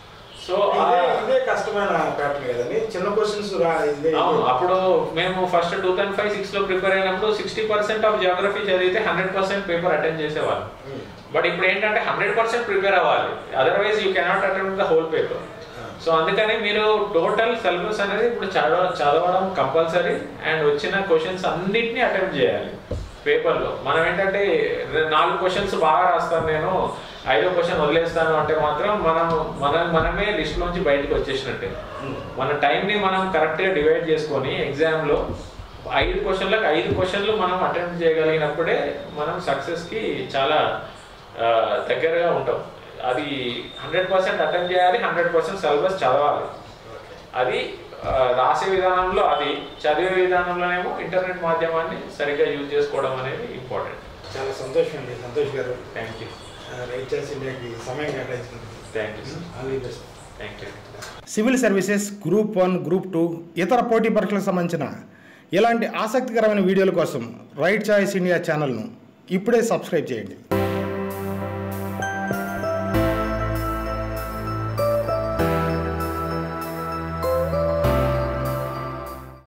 సో ఇదే ఇదే కష్టమైన ప్యాటర్న్ కదండి చిన్న క్వశ్చన్స్ రా ఇదే అవును అప్పుడు మేము first two thousand five six లో ప్రిపేర్ అయినప్పుడు సిక్స్టీ పర్సెంట్ ఆఫ్ జియోగ్రఫీ చదివితే హండ్రెడ్ పర్సెంట్ పేపర్ అటెండ్ చేసేవాళ్ళు ఉమ్. బట్ ఇప్పుడు ఏంటంటే హండ్రెడ్ పర్సెంట్ ప్రిపేర్ అవ్వాలి otherwise you cannot attend the whole paper so అందుకని మీరు టోటల్ సిలబస్ అనేది ఇప్పుడు చదవ చదవడం కంపల్సరీ అండ్ వచ్చిన క్వశ్చన్స్ అన్నిటినీ అటెంప్ట్ చేయాలి పేపర్లో మనం ఏంటంటే రె- నాలుగు క్వశ్చన్స్ బాగా రాస్తాను నేను ఐదో క్వశ్చన్ వదిలేస్తాను అంటే మాత్రం మనం మన మనమే లిస్ట్ నుంచి బయటకు వచ్చేసినట్టే ఉమ్. మన టైంని మనం కరెక్ట్గా డివైడ్ చేసుకొని ఎగ్జామ్లో ఐదు క్వశ్చన్లకు ఐదు క్వశ్చన్లు మనం అటెంప్ట్ చేయగలిగినప్పుడే మనం సక్సెస్కి చాలా ఆ, దగ్గరగా ఉంటాం అది హండ్రెడ్ పర్సెంట్ అటెంప్ట్ చేయాలి హండ్రెడ్ పర్సెంట్ సిలబస్ చదవాలి అది ఆ, రాసే విధానంలో అది చదివే విధానంలోనేమో ఇంటర్నెట్ మాధ్యమాన్ని సరిగ్గా యూజ్ చేసుకోవడం అనేది ఇంపార్టెంట్ చాలా సంతోషం అండి సంతోష్ గారు థ్యాంక్ యూ రైట్ చేసి ఇండియాకి సమయం కేటాయించినందుకు thank you all the best thank you civil services group one group two ఇతర పోటీ పరీక్షలకు సంబంధించిన ఇలాంటి ఆసక్తికరమైన వీడియోల కోసం రైట్ చాయిస్ ఇండియా ఛానల్ను ఇప్పుడే సబ్స్క్రైబ్ చేయండి